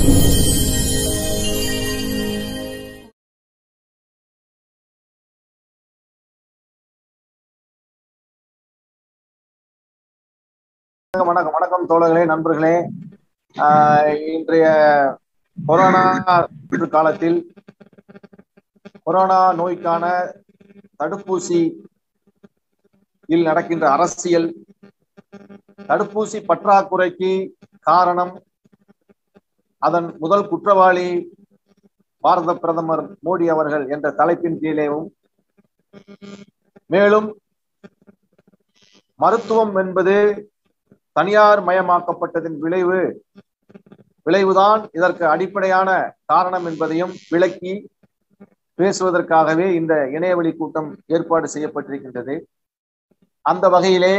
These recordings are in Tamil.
வணக்கம் வணக்கம் தோழர்களே நண்பர்களே ஆஹ் இன்றைய கொரோனா காலத்தில் கொரோனா நோய்க்கான தடுப்பூசி இல் நடக்கின்ற அரசியல் தடுப்பூசி பற்றாக்குறைக்கு காரணம் அதன் முதல் குற்றவாளி பாரத பிரதமர் மோடி அவர்கள் என்ற தலைப்பின் கீழேவும் மேலும் மருத்துவம் என்பது தனியார் மயமாக்கப்பட்டதின் விளைவு விளைவுதான் இதற்கு அடிப்படையான காரணம் என்பதையும் விளக்கி பேசுவதற்காகவே இந்த இணையவழி கூட்டம் ஏற்பாடு செய்யப்பட்டிருக்கின்றது அந்த வகையிலே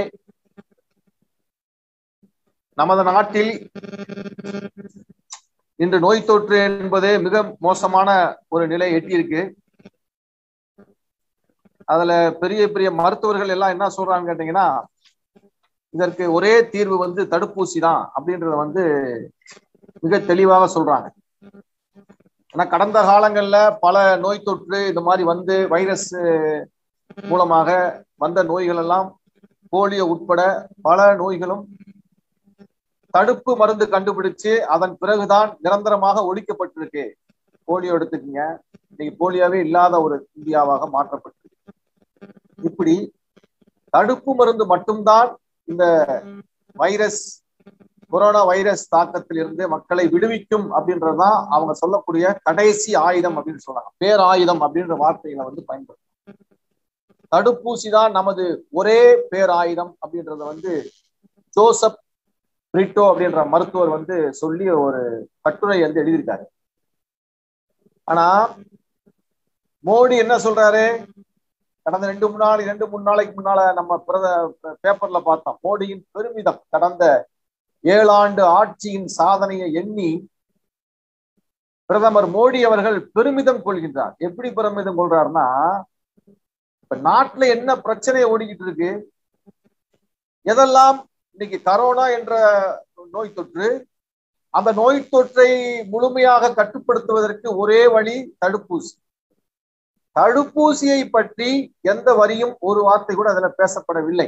நமது நாட்டில் இன்று நோய் தொற்று என்பது மிக மோசமான ஒரு நிலை எட்டியிருக்கு அதுல பெரிய பெரிய மருத்துவர்கள் எல்லாம் என்ன சொல்றாங்க கேட்டீங்கன்னா இதற்கு ஒரே தீர்வு வந்து தடுப்பூசி தான் அப்படின்றத வந்து மிக தெளிவாக சொல்றாங்க ஆனா கடந்த காலங்கள்ல பல நோய் தொற்று இந்த மாதிரி வந்து வைரஸ் மூலமாக வந்த நோய்கள் எல்லாம் போலியோ உட்பட பல நோய்களும் தடுப்பு மருந்து கண்டுபிடிச்சு அதன் பிறகுதான் நிரந்தரமாக ஒழிக்கப்பட்டிருக்கு போலியோ எடுத்துக்கங்க இன்னைக்கு போலியோவே இல்லாத ஒரு இந்தியாவாக மாற்றப்பட்டிருக்கு இப்படி தடுப்பு மருந்து மட்டும்தான் இந்த வைரஸ் கொரோனா வைரஸ் தாக்கத்தில் இருந்து மக்களை விடுவிக்கும் அப்படின்றதுதான் அவங்க சொல்லக்கூடிய கடைசி ஆயுதம் அப்படின்னு சொல்றாங்க பேராயுதம் அப்படின்ற வார்த்தைகளை வந்து பயன்படுத்தும் தடுப்பூசி தான் நமது ஒரே பேராயுதம் அப்படின்றத வந்து ஜோசப் பிரிட்டோ அப்படின்ற மருத்துவர் வந்து சொல்லி ஒரு கட்டுரை வந்து எழுதியிருக்காரு ஆனா மோடி என்ன சொல்றாரு கடந்த ரெண்டு மூணு நாள் ரெண்டு மூணு நாளைக்கு முன்னால நம்ம பிரத பேப்பர்ல பார்த்தோம் மோடியின் பெருமிதம் கடந்த ஏழாண்டு ஆட்சியின் சாதனையை எண்ணி பிரதமர் மோடி அவர்கள் பெருமிதம் கொள்கின்றார் எப்படி பெருமிதம் கொள்றாருன்னா இப்ப நாட்டுல என்ன பிரச்சனை ஓடிக்கிட்டு இருக்கு எதெல்லாம் இன்னைக்கு கரோனா என்ற நோய் தொற்று அந்த நோய் தொற்றை முழுமையாக கட்டுப்படுத்துவதற்கு ஒரே வழி தடுப்பூசி தடுப்பூசியை பற்றி எந்த வரியும் ஒரு வார்த்தை கூட அதுல பேசப்படவில்லை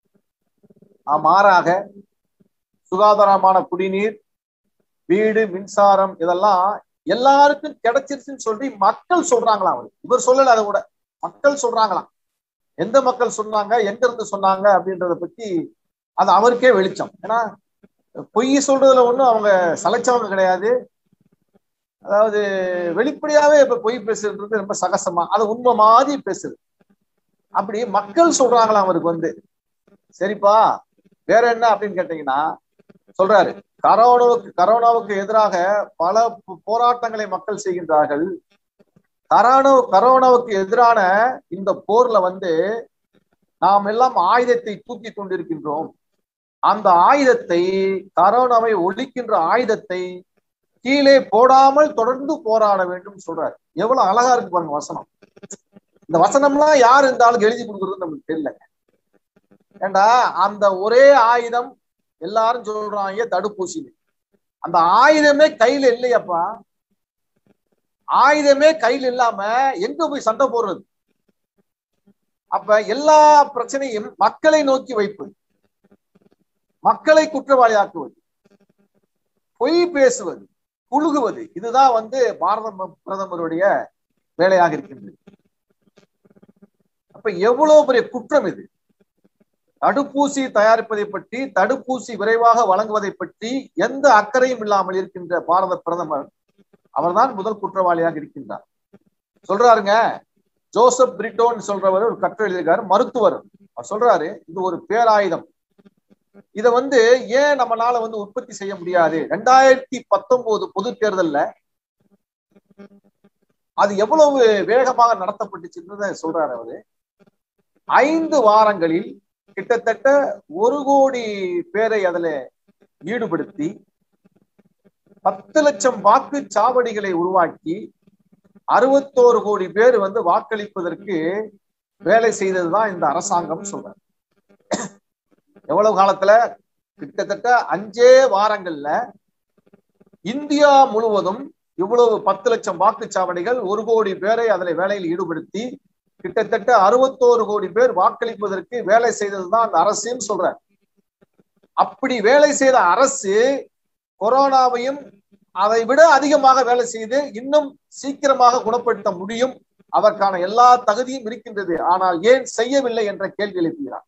மாறாக சுகாதாரமான குடிநீர் வீடு மின்சாரம் இதெல்லாம் எல்லாருக்கும் கிடைச்சிருச்சுன்னு சொல்லி மக்கள் சொல்றாங்களாம் அவர் இவர் சொல்லல அதை கூட மக்கள் சொல்றாங்களாம் எந்த மக்கள் சொன்னாங்க எங்க இருந்து சொன்னாங்க அப்படின்றத பத்தி அது அவருக்கே வெளிச்சம் ஏன்னா பொய் சொல்றதுல ஒண்ணும் அவங்க சலைச்சவங்க கிடையாது அதாவது வெளிப்படையாவே இப்ப பொய் பேசுறது ரொம்ப சகசமா அது உண்மை மாதிரி பேசுது அப்படி மக்கள் சொல்றாங்களாம் அவருக்கு வந்து சரிப்பா வேற என்ன அப்படின்னு கேட்டீங்கன்னா சொல்றாரு கரோனாவுக்கு கரோனாவுக்கு எதிராக பல போராட்டங்களை மக்கள் செய்கின்றார்கள் கரோனா கரோனாவுக்கு எதிரான இந்த போர்ல வந்து நாம் எல்லாம் ஆயுதத்தை தூக்கி கொண்டிருக்கின்றோம் அந்த ஆயுதத்தை கரோனாவை ஒழிக்கின்ற ஆயுதத்தை கீழே போடாமல் தொடர்ந்து போராட வேண்டும் சொல்றாரு எவ்வளவு அழகா இருக்கு பாருங்க வசனம் இந்த வசனம்லாம் யார் இந்த ஆளுக்கு எழுதி கொடுக்குறது நமக்கு தெரியலங்க ஏண்டா அந்த ஒரே ஆயுதம் எல்லாரும் சொல்றாங்க தடுப்பூசி அந்த ஆயுதமே கையில இல்லையப்பா ஆயுதமே கையில் இல்லாம எங்க போய் சண்டை போடுறது அப்ப எல்லா பிரச்சனையும் மக்களை நோக்கி வைப்பது மக்களை குற்றவாளியாக்குவது பொய் பேசுவது புழுகுவது இதுதான் வந்து பாரத பிரதமருடைய வேலையாக இருக்கின்றது அப்ப எவ்வளவு பெரிய குற்றம் இது தடுப்பூசி தயாரிப்பதை பற்றி தடுப்பூசி விரைவாக வழங்குவதை பற்றி எந்த அக்கறையும் இல்லாமல் இருக்கின்ற பாரத பிரதமர் அவர்தான் முதல் குற்றவாளியாக இருக்கின்றார் சொல்றாருங்க ஜோசப் பிரிட்டோன் சொல்றவர் ஒரு கட்டுரை எழுதியிருக்காரு மருத்துவர் அவர் சொல்றாரு இது ஒரு பேராயுதம் இத வந்து ஏன் நம்மளால வந்து உற்பத்தி செய்ய முடியாது ரெண்டாயிரத்தி பத்தொன்பது பொது தேர்தல்ல அது எவ்வளவு வேகமாக நடத்தப்பட்டுச்சுன்றத சொல்றாரு அவரு ஐந்து வாரங்களில் கிட்டத்தட்ட ஒரு கோடி பேரை அதுல ஈடுபடுத்தி பத்து லட்சம் வாக்கு சாவடிகளை உருவாக்கி அறுபத்தோரு கோடி பேர் வந்து வாக்களிப்பதற்கு வேலை செய்ததுதான் இந்த அரசாங்கம் சொல்றாரு எவ்வளவு காலத்துல கிட்டத்தட்ட அஞ்சே வாரங்கள்ல இந்தியா முழுவதும் இவ்வளவு பத்து லட்சம் வாக்குச்சாவடிகள் ஒரு கோடி பேரை அதில் வேலையில் ஈடுபடுத்தி கிட்டத்தட்ட அறுபத்தோரு கோடி பேர் வாக்களிப்பதற்கு வேலை செய்ததுதான் அந்த அரசுன்னு சொல்ற அப்படி வேலை செய்த அரசு கொரோனாவையும் அதை விட அதிகமாக வேலை செய்து இன்னும் சீக்கிரமாக குணப்படுத்த முடியும் அதற்கான எல்லா தகுதியும் இருக்கின்றது ஆனால் ஏன் செய்யவில்லை என்ற கேள்வி எழுப்புகிறார்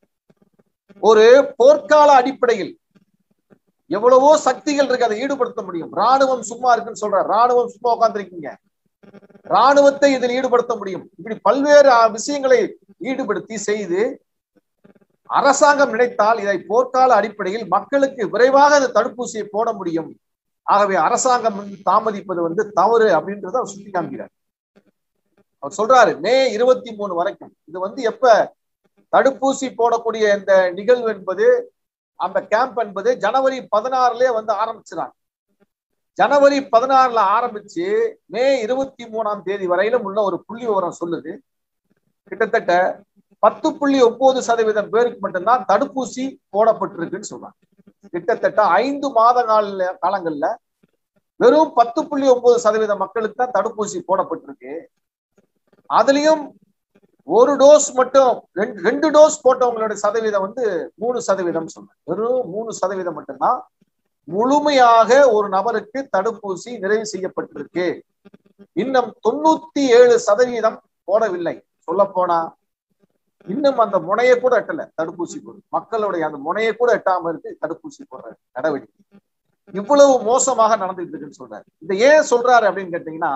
ஒரு போர்க்கால அடிப்படையில் எவ்வளவோ சக்திகள் இருக்கு அதை ஈடுபடுத்த முடியும் ராணுவம் சும்மா இருக்குன்னு சொல்ற ராணுவம் சும்மா உட்காந்துருக்கீங்க ராணுவத்தை இதில் ஈடுபடுத்த முடியும் இப்படி பல்வேறு விஷயங்களை ஈடுபடுத்தி செய்து அரசாங்கம் நினைத்தால் இதை போர்க்கால அடிப்படையில் மக்களுக்கு விரைவாக அந்த தடுப்பூசியை போட முடியும் ஆகவே அரசாங்கம் தாமதிப்பது வந்து தவறு அப்படின்றத அவர் சுட்டி காமிக்கிறார் அவர் சொல்றாரு மே இருபத்தி மூணு வரைக்கும் இது வந்து எப்ப தடுப்பூசி போடக்கூடிய இந்த நிகழ்வு என்பது அந்த கேம்ப் என்பது ஜனவரி பதினாறுலயே வந்து ஆரம்பிச்சிடாங்க ஜனவரி பதினாறுல ஆரம்பிச்சு மே இருபத்தி மூணாம் தேதி வரையிலும் உள்ள ஒரு புள்ளி விவரம் சொல்லுது கிட்டத்தட்ட பத்து புள்ளி ஒன்பது சதவீதம் பேருக்கு மட்டும்தான் தடுப்பூசி போடப்பட்டிருக்குன்னு சொல்றாங்க கிட்டத்தட்ட ஐந்து மாத கால காலங்கள்ல வெறும் பத்து புள்ளி ஒன்பது சதவீத மக்களுக்கு தான் தடுப்பூசி போடப்பட்டிருக்கு அதுலயும் ஒரு டோஸ் மட்டும் ரெண்டு ரெண்டு டோஸ் போட்டவங்களுடைய சதவீதம் வந்து மூணு சதவீதம் சொல்றேன் வெறும் மூணு சதவீதம் மட்டும்தான் முழுமையாக ஒரு நபருக்கு தடுப்பூசி நிறைவு செய்யப்பட்டிருக்கு இன்னும் தொண்ணூத்தி ஏழு சதவீதம் போடவில்லை சொல்ல போனா இன்னும் அந்த முனையை கூட எட்டல தடுப்பூசி போடு மக்களுடைய அந்த முனையை கூட எட்டாம இருக்கு தடுப்பூசி போடுற நடவடிக்கை இவ்வளவு மோசமாக நடந்துட்டு இருக்குன்னு சொல்றாரு இதை ஏன் சொல்றாரு அப்படின்னு கேட்டீங்கன்னா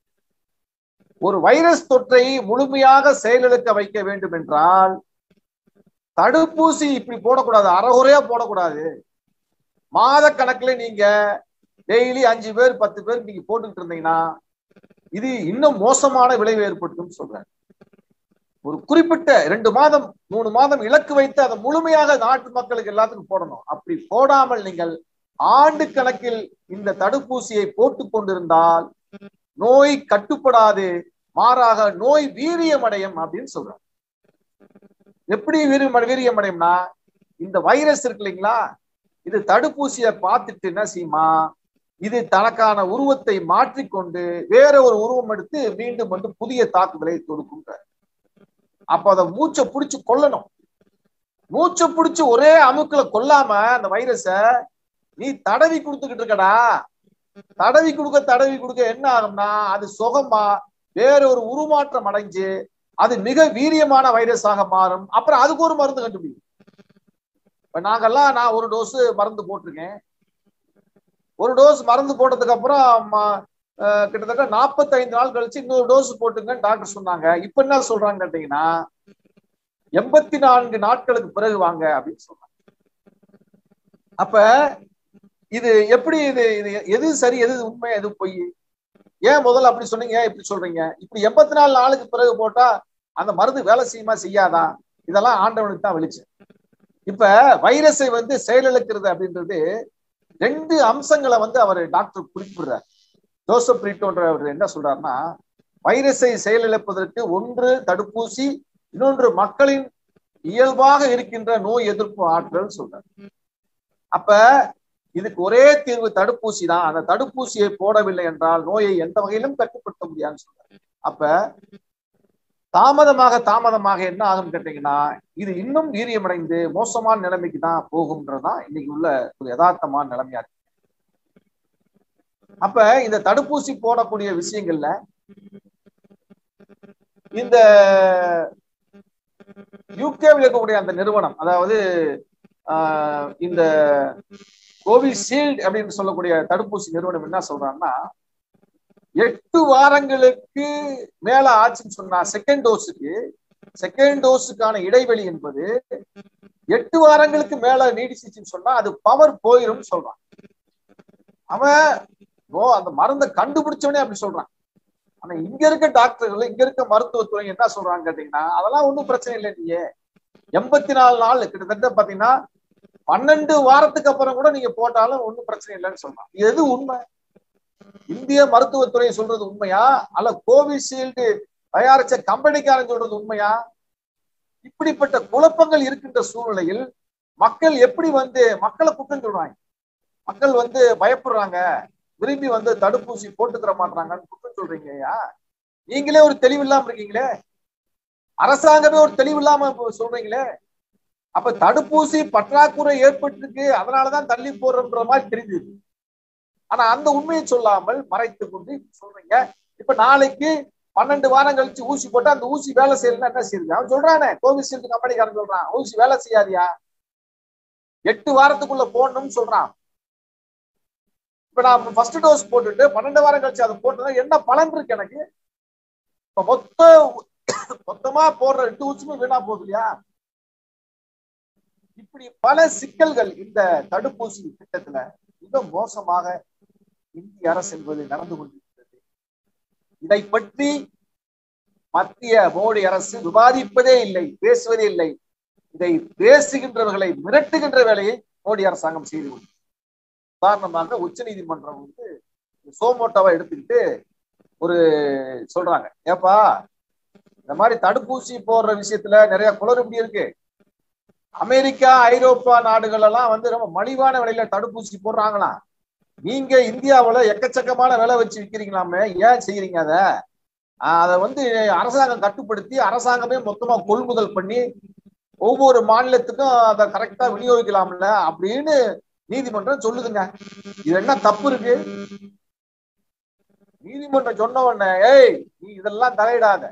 ஒரு வைரஸ் தொற்றை முழுமையாக செயலிழக்க வைக்க வேண்டும் என்றால் தடுப்பூசி இப்படி போடக்கூடாது அறகுறையா போடக்கூடாது மாத கணக்குல நீங்க டெய்லி அஞ்சு பேர் பத்து பேர் நீங்க போட்டுக்கிட்டு இருந்தீங்கன்னா இது இன்னும் மோசமான விளைவு ஏற்படுத்தும் சொல்றேன் ஒரு குறிப்பிட்ட ரெண்டு மாதம் மூணு மாதம் இலக்கு வைத்து அதை முழுமையாக நாட்டு மக்களுக்கு எல்லாத்துக்கும் போடணும் அப்படி போடாமல் நீங்கள் ஆண்டு கணக்கில் இந்த தடுப்பூசியை போட்டு கொண்டிருந்தால் நோய் கட்டுப்படாது மாறாக நோய் வீரியமடையும் அப்படின்னு சொல்றாங்க எப்படி வீரியம் வீரியம் அடையும்னா இந்த வைரஸ் இருக்கு இல்லைங்களா இது தடுப்பூசியை பார்த்துட்டு என்ன செய்யுமா இது தனக்கான உருவத்தை மாற்றிக்கொண்டு வேற ஒரு உருவம் எடுத்து மீண்டும் வந்து புதிய தாக்குதலை தொடுக்குன்ற அப்ப அதை மூச்சை பிடிச்சு கொல்லணும் மூச்சை பிடிச்சு ஒரே அமுக்குல கொல்லாம அந்த வைரஸ நீ தடவி கொடுத்துக்கிட்டு இருக்கடா தடவி கொடுக்க தடவி கொடுக்க என்ன ஆகும்னா அது சுகமா வேற ஒரு உருமாற்றம் அடைஞ்சு அது மிக வீரியமான வைரஸாக மாறும் அப்புறம் அதுக்கு ஒரு மருந்து கண்டுபிடிக்கும் இப்ப நாங்கெல்லாம் நான் ஒரு டோஸ் மருந்து போட்டிருக்கேன் ஒரு டோஸ் மருந்து போட்டதுக்கு அப்புறம் கிட்டத்தட்ட நாற்பத்தைந்து நாள் கழிச்சு இன்னொரு டோஸ் போட்டுங்கன்னு டாக்டர் சொன்னாங்க இப்ப என்ன சொல்றாங்க கேட்டீங்கன்னா எண்பத்தி நான்கு நாட்களுக்கு பிறகு வாங்க அப்படின்னு சொல்றாங்க அப்ப இது எப்படி இது இது எது சரி எது உண்மை எது பொய் ஏன் முதல்ல அப்படி சொன்னீங்க இப்படி சொல்றீங்க இப்படி எண்பத்தி நாலு நாளுக்கு பிறகு போட்டா அந்த மருந்து வேலை செய்யுமா செய்யாதா இதெல்லாம் ஆண்டவனுக்கு தான் வெளிச்சு இப்ப வைரஸை வந்து செயலிழக்கிறது அப்படின்றது ரெண்டு அம்சங்களை வந்து அவர் டாக்டர் குறிப்பிடுறார் ஜோசப் ரீட்டோன்ற அவர் என்ன சொல்றாருன்னா வைரஸை செயலிழப்பதற்கு ஒன்று தடுப்பூசி இன்னொன்று மக்களின் இயல்பாக இருக்கின்ற நோய் எதிர்ப்பு ஆற்றல் சொல்றார் அப்ப இதுக்கு ஒரே தீர்வு தடுப்பூசி தான் அந்த தடுப்பூசியை போடவில்லை என்றால் நோயை எந்த வகையிலும் கட்டுப்படுத்த முடியாதுன்னு சொல்றாரு அப்ப தாமதமாக தாமதமாக என்ன ஆகும் கேட்டீங்கன்னா இது இன்னும் வீரியமடைந்து மோசமான நிலைமைக்கு தான் போகும்ன்றதுதான் இன்னைக்கு உள்ள ஒரு யதார்த்தமான நிலைமையா இருக்கு அப்ப இந்த தடுப்பூசி போடக்கூடிய விஷயங்கள்ல இந்த யூகேவில் இருக்கக்கூடிய அந்த நிறுவனம் அதாவது இந்த கோவிஷீல்டு அப்படின்னு சொல்லக்கூடிய தடுப்பூசி நிறுவனம் என்ன சொல்றாங்கன்னா எட்டு வாரங்களுக்கு மேல ஆச்சுன்னு சொன்னா செகண்ட் டோஸுக்கு செகண்ட் டோஸுக்கான இடைவெளி என்பது எட்டு வாரங்களுக்கு மேல நீடிச்சிச்சுன்னு சொன்னா அது பவர் போயிரும் சொல்றான் அவன் ஓ அந்த மருந்தை கண்டுபிடிச்சவனே அப்படி சொல்றான் ஆனா இங்க இருக்க டாக்டர்கள் இங்க இருக்க மருத்துவத்துறை என்ன சொல்றாங்க கேட்டீங்கன்னா அதெல்லாம் ஒன்றும் பிரச்சனை இல்லை நீங்க எண்பத்தி நாலு நாள் கிட்டத்தட்ட பாத்தீங்கன்னா பன்னெண்டு வாரத்துக்கு அப்புறம் கூட நீங்க போட்டாலும் ஒன்றும் பிரச்சனை இல்லைன்னு சொல்றான் எது உண்மை இந்திய மருத்துவத்துறை சொல்றது உண்மையா அல்ல கோவிஷீல்டு தயாரிச்ச கம்பெனிக்காரன் சொல்றது உண்மையா இப்படிப்பட்ட குழப்பங்கள் இருக்கின்ற சூழ்நிலையில் மக்கள் எப்படி வந்து மக்களை குற்றம் சொல்றாங்க மக்கள் வந்து பயப்படுறாங்க விரும்பி வந்து தடுப்பூசி போட்டுக்கிற மாட்டாங்கன்னு குற்றம் சொல்றீங்க ஐயா நீங்களே ஒரு தெளிவு இல்லாம இருக்கீங்களே அரசாங்கமே ஒரு தெளிவு இல்லாம சொல்றீங்களே அப்ப தடுப்பூசி பற்றாக்குறை ஏற்பட்டிருக்கு அதனாலதான் தள்ளி போடுறன்ற மாதிரி தெரிஞ்சது ஆனா அந்த உண்மையை சொல்லாமல் மறைத்து கொண்டு சொல்றீங்க இப்ப நாளைக்கு பன்னெண்டு வாரம் கழிச்சு ஊசி போட்டா அந்த ஊசி வேலை செய்யலன்னா என்ன செய்யுது அவன் சொல்றானே கோவிஷீல்டு கம்பெனிக்காரன் சொல்றான் ஊசி வேலை செய்யாதியா எட்டு வாரத்துக்குள்ள போடணும்னு சொல்றான் இப்ப நான் ஃபர்ஸ்ட் டோஸ் போட்டுட்டு பன்னெண்டு வாரம் கழிச்சு அதை போட்டதா என்ன பலன் இருக்கு எனக்கு இப்ப மொத்த மொத்தமா போடுற ரெண்டு ஊசியுமே வீணா போகுது இல்லையா இப்படி பல சிக்கல்கள் இந்த தடுப்பூசி திட்டத்துல மிக மோசமாக இந்திய அரசு என்பது நடந்து கொண்டிருக்கிறது இதை பற்றி மத்திய மோடி அரசு விவாதிப்பதே இல்லை பேசுவதே இல்லை இதை பேசுகின்றவர்களை மிரட்டுகின்ற வேலையை மோடி அரசாங்கம் செய்து கொண்டு உதாரணமாக உச்ச நீதிமன்றம் வந்து சோமோட்டோவை எடுத்துக்கிட்டு ஒரு சொல்றாங்க ஏப்பா இந்த மாதிரி தடுப்பூசி போடுற விஷயத்துல நிறைய குளறுபடி இருக்கு அமெரிக்கா ஐரோப்பா நாடுகள் எல்லாம் வந்து ரொம்ப மலிவான விலையில தடுப்பூசி போடுறாங்களாம் நீங்க இந்தியாவுல எக்கச்சக்கமான விலை வச்சு விற்கிறீங்களாமே ஏன் செய்யறீங்க அத அதை வந்து அரசாங்கம் கட்டுப்படுத்தி அரசாங்கமே மொத்தமா கொள்முதல் பண்ணி ஒவ்வொரு மாநிலத்துக்கும் அதை கரெக்டா விநியோகிக்கலாம்ல அப்படின்னு நீதிமன்றம் சொல்லுதுங்க இது என்ன தப்பு இருக்கு நீதிமன்றம் சொன்ன உடனே ஏய் நீ இதெல்லாம் தலையிடாத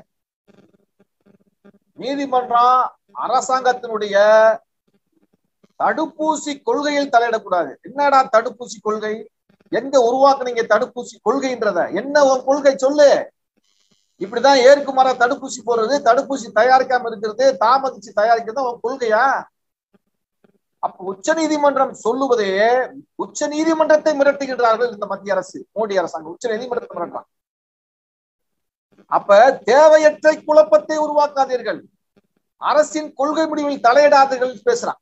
நீதிமன்றம் அரசாங்கத்தினுடைய தடுப்பூசி கொள்கையில் தலையிடக்கூடாது என்னடா தடுப்பூசி கொள்கை எங்க உருவாக்குனீங்க தடுப்பூசி கொள்கைன்றத என்ன உன் கொள்கை சொல்லு இப்படிதான் ஏற்கு மர தடுப்பூசி போடுறது தடுப்பூசி தயாரிக்காம இருக்கிறது தாமதிச்சு தயாரிக்கிறது உன் கொள்கையா அப்ப உச்ச நீதிமன்றம் சொல்லுவதே உச்ச நீதிமன்றத்தை மிரட்டுகின்றார்கள் இந்த மத்திய அரசு மோடி அரசாங்கம் உச்ச நீதிமன்றத்தை மிரட்டான் அப்ப தேவையற்ற குழப்பத்தை உருவாக்காதீர்கள் அரசின் கொள்கை முடிவில் தலையிடாதீர்கள் பேசுறான்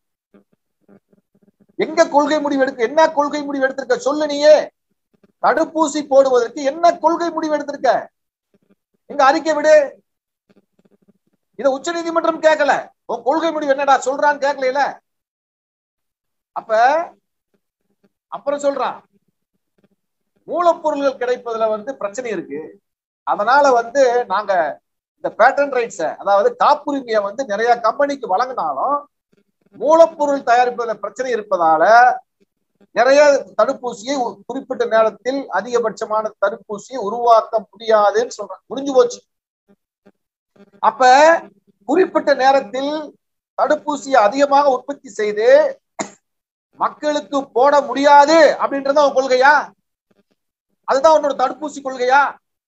எங்க கொள்கை முடிவு எடுக்க என்ன கொள்கை முடிவு எடுத்திருக்க சொல்லு நீயே தடுப்பூசி போடுவதற்கு என்ன கொள்கை முடிவு எடுத்திருக்க எங்க அறிக்கை விடு இத உச்ச நீதிமன்றம் கேட்கல உன் கொள்கை முடிவு என்னடா சொல்றான்னு கேட்கல அப்ப அப்புறம் சொல்றான் மூலப்பொருள்கள் கிடைப்பதுல வந்து பிரச்சனை இருக்கு அதனால வந்து நாங்க இந்த பேட்டன் ரைட்ஸ அதாவது காப்புரிமையை வந்து நிறைய கம்பெனிக்கு வழங்கினாலும் மூலப்பொருள் தயாரிப்பதுல பிரச்சனை இருப்பதால நிறைய தடுப்பூசியை குறிப்பிட்ட நேரத்தில் அதிகபட்சமான தடுப்பூசியை உருவாக்க முடியாதுன்னு சொல்றாங்க முடிஞ்சு போச்சு அப்ப குறிப்பிட்ட நேரத்தில் தடுப்பூசியை அதிகமாக உற்பத்தி செய்து மக்களுக்கு போட முடியாது அப்படின்றத உன் கொள்கையா அதுதான் உன்னோட தடுப்பூசி கொள்கையா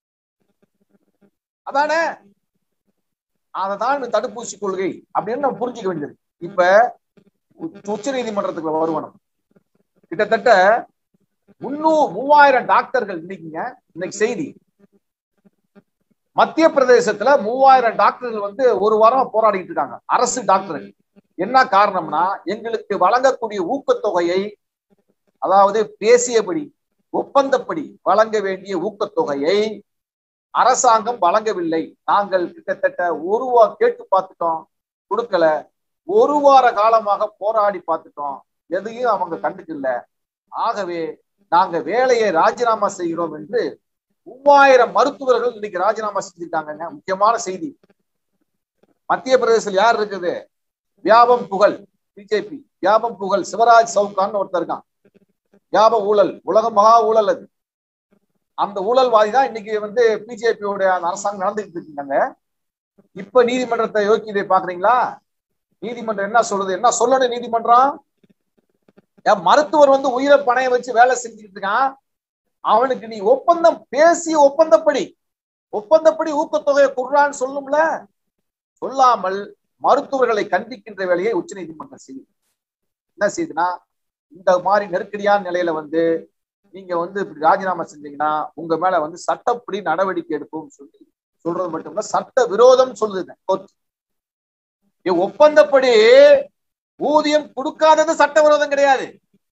அதானே அததான் தடுப்பூசி கொள்கை அப்படின்னு நம்ம புரிஞ்சுக்க வேண்டியது இப்ப உச்ச நீதிமன்றத்துக்குள்ள வருவனம் கிட்டத்தட்ட முன்னூறு மூவாயிரம் டாக்டர்கள் இன்னைக்குங்க இன்னைக்கு செய்தி மத்திய பிரதேசத்துல மூவாயிரம் டாக்டர்கள் வந்து ஒரு வாரம் போராடிட்டு இருக்காங்க அரசு டாக்டர்கள் என்ன காரணம்னா எங்களுக்கு வழங்கக்கூடிய ஊக்கத்தொகையை அதாவது பேசியபடி ஒப்பந்தப்படி வழங்க வேண்டிய ஊக்கத்தொகையை அரசாங்கம் வழங்கவில்லை நாங்கள் கிட்டத்தட்ட ஒரு வா கேட்டு பார்த்துட்டோம் கொடுக்கல ஒரு வார காலமாக போராடி பார்த்துட்டோம் எதையும் அவங்க கண்டுக்கல ஆகவே நாங்க வேலையை ராஜினாமா செய்கிறோம் என்று மூவாயிரம் மருத்துவர்கள் இன்னைக்கு ராஜினாமா செஞ்சிருக்காங்க முக்கியமான செய்தி மத்திய பிரதேசத்தில் யார் இருக்குது வியாபம் புகழ் பிஜேபி வியாபம் புகழ் சிவராஜ் சவுகான் ஒருத்தர் இருக்கான் வியாப ஊழல் உலக மகா ஊழல் அது அந்த ஊழல்வாதி தான் இன்னைக்கு வந்து பிஜேபியோட அந்த அரசாங்கம் நடந்துகிட்டு இருக்காங்க இப்ப நீதிமன்றத்தை யோக்கியதை பாக்குறீங்களா நீதிமன்றம் என்ன சொல்லுது என்ன சொல்லணும் நீதிமன்றம் மருத்துவர் வந்து உயிரை பணைய வச்சு வேலை செஞ்சுக்கிட்டு இருக்கான் அவனுக்கு நீ ஒப்பந்தம் பேசி ஒப்பந்தப்படி ஒப்பந்தப்படி ஊக்கத்தொகையை குடுறான்னு சொல்லும்ல சொல்லாமல் மருத்துவர்களை கண்டிக்கின்ற வேலையை உச்ச நீதிமன்றம் செய்யுது என்ன செய்யுதுன்னா இந்த மாதிரி நெருக்கடியான நிலையில வந்து நீங்க வந்து இப்படி ராஜினாமா செஞ்சீங்கன்னா உங்க மேல வந்து சட்டப்படி நடவடிக்கை எடுப்போம் சொல்லி சொல்றது மட்டும் இல்ல சட்ட விரோதம் சொல்லுது கோர்ட் ஒப்பந்தப்படி ஊதியம் கொடுக்காதது சட்டவிரோதம் கிடையாது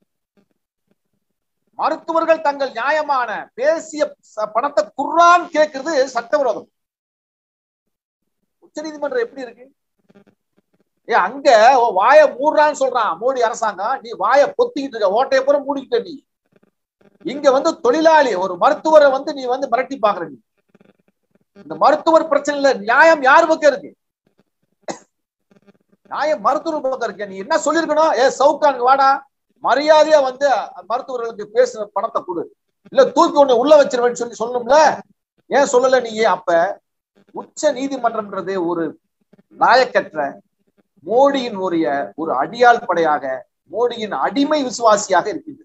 மருத்துவர்கள் தங்கள் நியாயமான பேசிய பணத்தை குர்ரான் கேட்கறது சட்டவிரோதம் உச்ச நீதிமன்றம் எப்படி இருக்கு ஏ அங்க உன் வாய மூடுறான்னு சொல்றான் மோடி அரசாங்கம் நீ வாய பொத்திக்கிட்டு இருக்க ஓட்டைய பூரா மூடிக்கிட்ட நீ இங்க வந்து தொழிலாளி ஒரு மருத்துவரை வந்து நீ வந்து மிரட்டி பாக்குற நீ இந்த மருத்துவர் பிரச்சனையில நியாயம் யார் பக்கம் இருக்கு நியாயம் மருத்துவர் பக்கம் இருக்கு நீ என்ன சொல்லிருக்கணும் ஏ சவுக்கானுக்கு வாடா மரியாதையா வந்து மருத்துவர்களுக்கு பேசுற பணத்தை கொடு இல்ல தூக்கி ஒண்ணு உள்ள வச்சிருவேன்னு சொல்லி சொல்லணும்ல ஏன் சொல்லல நீ அப்ப உச்ச நீதிமன்றம்ன்றது ஒரு நாயக்கற்ற மோடியின் உரிய ஒரு அடியாள் படையாக மோடியின் அடிமை விசுவாசியாக இருக்கின்றது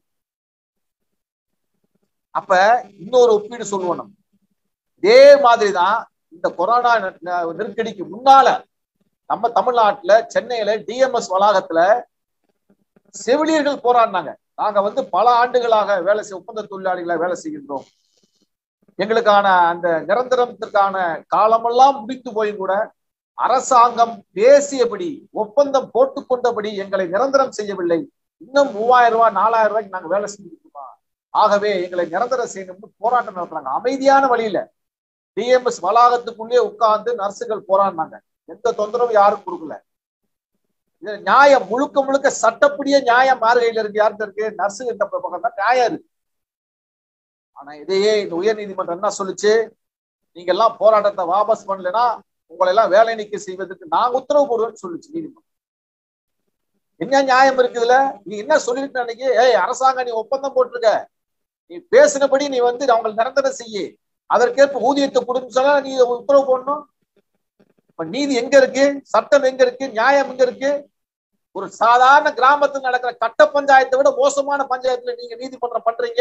அப்ப இன்னொரு ஒப்பீடு சொல்லுவோம் நம்ம இதே மாதிரிதான் இந்த கொரோனா நெருக்கடிக்கு முன்னால நம்ம தமிழ்நாட்டுல சென்னையில டிஎம்எஸ் வளாகத்துல செவிலியர்கள் போராடினாங்க நாங்க வந்து பல ஆண்டுகளாக வேலை செய் ஒப்பந்த தொழிலாளிகளை வேலை செய்கின்றோம் எங்களுக்கான அந்த நிரந்தரத்திற்கான காலமெல்லாம் முடித்து போயும் கூட அரசாங்கம் பேசியபடி ஒப்பந்தம் போட்டுக்கொண்டபடி எங்களை நிரந்தரம் செய்யவில்லை இன்னும் மூவாயிரம் ரூபாய் நாலாயிரம் ரூபாய்க்கு நாங்க வேலை செஞ்சுருக்கோமா ஆகவே எங்களை நிரந்தரம் செய்யணும்னு போராட்டம் நடத்துறாங்க அமைதியான வழியில டிஎம்எஸ் வளாகத்துக்குள்ளே உட்கார்ந்து நர்சுகள் போராடினாங்க எந்த தொந்தரவும் யாரும் கொடுக்கல இது நியாயம் முழுக்க முழுக்க சட்டப்படியே நியாயம் யார் கையில இருக்கு யார்கிட்ட இருக்கு நர்ஸுகிட்ட பக்கம் தான் நியாயம் இருக்கு ஆனா இதையே இந்த உயர் நீதிமன்றம் என்ன சொல்லுச்சு நீங்க எல்லாம் போராட்டத்தை வாபஸ் பண்ணலன்னா உங்களை எல்லாம் வேலை நீக்க செய்வதற்கு நான் உத்தரவு போடுவேன்னு சொல்லுச்சு நீதிமன்றம் என்ன நியாயம் இருக்குதுல நீ என்ன சொல்லிட்டு அன்னைக்கு ஏய் அரசாங்கம் நீ ஒப்பந்தம் போட்டிருக்க நீ பேசினபடி நீ வந்து அவங்களை நிரந்தரம் செய்ய அதற்கேற்ப ஊதியத்தை கொடுன்னு சொன்னா நீ உத்தரவு போடணும் இப்ப நீதி எங்க இருக்கு சட்டம் எங்க இருக்கு நியாயம் எங்க இருக்கு ஒரு சாதாரண கிராமத்தில் நடக்கிற கட்ட பஞ்சாயத்தை விட மோசமான பஞ்சாயத்துல நீங்க நீதிமன்றம் பண்றீங்க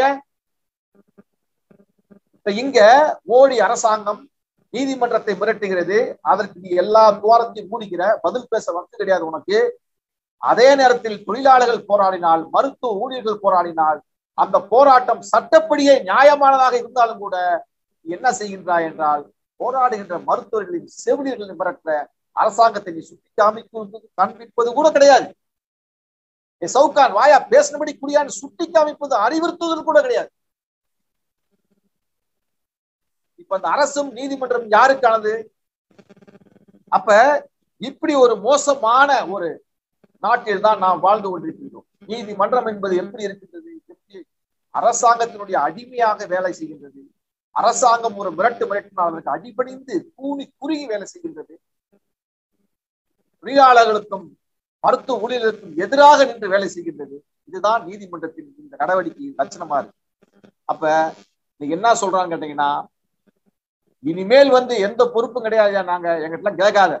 இப்ப இங்க மோடி அரசாங்கம் நீதிமன்றத்தை மிரட்டுகிறது அதற்கு நீ எல்லா துவாரத்தையும் மூடிக்கிற பதில் பேச வந்து கிடையாது உனக்கு அதே நேரத்தில் தொழிலாளர்கள் போராடினால் மருத்துவ ஊழியர்கள் போராடினால் அந்த போராட்டம் சட்டப்படியே நியாயமானதாக இருந்தாலும் கூட என்ன செய்கின்றாய் என்றால் போராடுகின்ற மருத்துவர்களின் செவிலியர்களின் மிரட்ட அரசாங்கத்தை நீ சுட்டி காமிப்பது காண்பிப்பது கூட கிடையாது சவுகான் வாயா பேசினபடி குடியான்னு சுட்டி காமிப்பது அறிவுறுத்துவதில் கூட கிடையாது இப்ப அந்த அரசும் நீதிமன்றம் யாருக்கானது அப்ப இப்படி ஒரு மோசமான ஒரு நாட்டில் தான் நாம் வாழ்ந்து கொண்டிருக்கின்றோம் நீதிமன்றம் என்பது எப்படி இருக்கின்றது எப்படி அரசாங்கத்தினுடைய அடிமையாக வேலை செய்கின்றது அரசாங்கம் ஒரு மிரட்டு மிரட்டினால் அதற்கு அடிபணிந்து கூணி குறுகி வேலை செய்கின்றது பொறியாளர்களுக்கும் மருத்துவ ஊழியர்களுக்கும் எதிராக நின்று வேலை செய்கின்றது இதுதான் நீதிமன்றத்தின் இந்த நடவடிக்கை லட்சணமா இருக்கு அப்ப நீங்க என்ன சொல்றான்னு கேட்டீங்கன்னா இனிமேல் வந்து எந்த பொறுப்பும் கிடையாது நாங்க எங்கிட்ட கேட்காத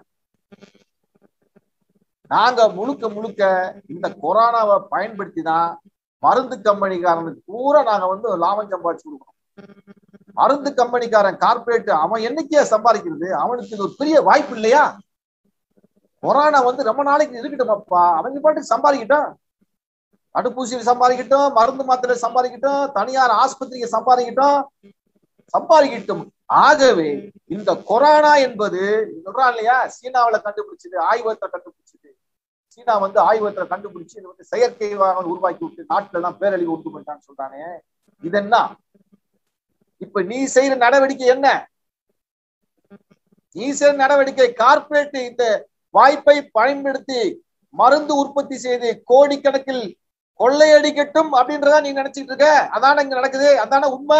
நாங்க முழுக்க முழுக்க இந்த கொரோனாவை பயன்படுத்தி தான் மருந்து கம்பெனிக்காரனுக்கு பூரா நாங்க வந்து லாபம் சம்பாதிச்சு கொடுக்கணும் மருந்து கம்பெனிக்காரன் கார்பரேட் அவன் என்னைக்கே சம்பாதிக்கிறது அவனுக்கு இது ஒரு பெரிய வாய்ப்பு இல்லையா கொரோனா வந்து ரொம்ப நாளைக்கு இருக்கட்டும்ப்பா அவங்க பாட்டு சம்பாதிக்கட்டும் தடுப்பூசியில் சம்பாதிக்கட்டும் மருந்து மாத்திரை சம்பாதிக்கட்டும் தனியார் ஆஸ்பத்திரியை சம்பாதிக்கட்டும் சம்பாதிக்கட்டும் ஆகவே இந்த கொரோனா என்பது சொல்றான் இல்லையா சீனாவில கண்டுபிடிச்சது ஆய்வகத்தை கண்டுபிடிச்சது சீனா வந்து ஆய்வகத்தை கண்டுபிடிச்சு இது வந்து செயற்கை வாகனம் உருவாக்கி விட்டு நாட்டுல எல்லாம் பேரழிவு உண்டு பண்ணிட்டான்னு சொல்றானே இது என்ன இப்ப நீ செய்யற நடவடிக்கை என்ன நீ செய்யற நடவடிக்கை கார்பரேட் இந்த வாய்ப்பை பயன்படுத்தி மருந்து உற்பத்தி செய்து கோடிக்கணக்கில் கொள்ளையடிக்கட்டும் அப்படின்றதா நீ நினைச்சிட்டு இருக்க அதான இங்க நடக்குது அதான உண்மை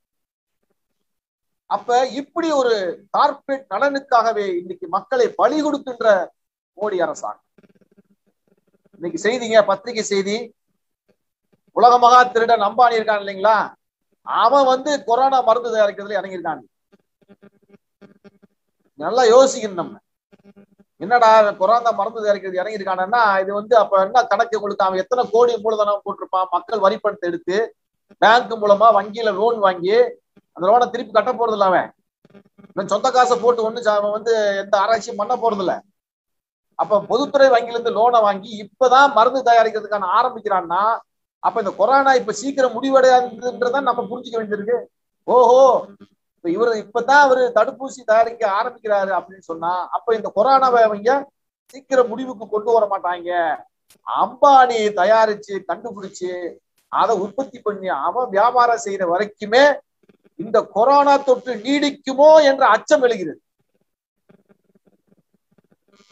அப்ப இப்படி ஒரு கார்பரேட் நலனுக்காகவே இன்னைக்கு மக்களை பலி கொடுக்கின்ற மோடி அரசாங்கம் இன்னைக்கு செய்திங்க பத்திரிகை செய்தி உலக மகா திருடன் அம்பானி இருக்கான் இல்லைங்களா அவன் வந்து கொரோனா மருந்து தயாரிக்கிறதுல இறங்கியிருக்கான் நல்லா யோசிக்கணும் நம்ம என்னடா கொரோனா மருந்து தயாரிக்கிறது இறங்கியிருக்கானா இது வந்து அப்ப என்ன கணக்கு கொடுத்து அவன் எத்தனை கோடி மூலதனம் போட்டிருப்பான் மக்கள் வரி பணத்தை எடுத்து பேங்க் மூலமா வங்கியில லோன் வாங்கி அந்த லோனை திருப்பி கட்ட போறது இல்ல அவன் சொந்த காசை போட்டு ஒண்ணு அவன் வந்து எந்த ஆராய்ச்சியும் பண்ண போறது இல்ல அப்ப பொதுத்துறை வங்கியில இருந்து லோனை வாங்கி இப்பதான் மருந்து தயாரிக்கிறதுக்கான ஆரம்பிக்கிறான்னா அப்ப இந்த கொரோனா இப்ப சீக்கிரம் முடிவடையாதுன்றதான் நம்ம புரிஞ்சுக்க வேண்டியிருக்கு ஓஹோ இப்ப இவரு இப்பதான் அவரு தடுப்பூசி தயாரிக்க ஆரம்பிக்கிறாரு அப்படின்னு சொன்னா அப்ப இந்த கொரோனாவை அவங்க சீக்கிரம் முடிவுக்கு கொண்டு வர மாட்டாங்க அம்பானி தயாரிச்சு கண்டுபிடிச்சு அதை உற்பத்தி பண்ணி அவன் வியாபாரம் செய்யற வரைக்குமே இந்த கொரோனா தொற்று நீடிக்குமோ என்ற அச்சம் எழுகிறது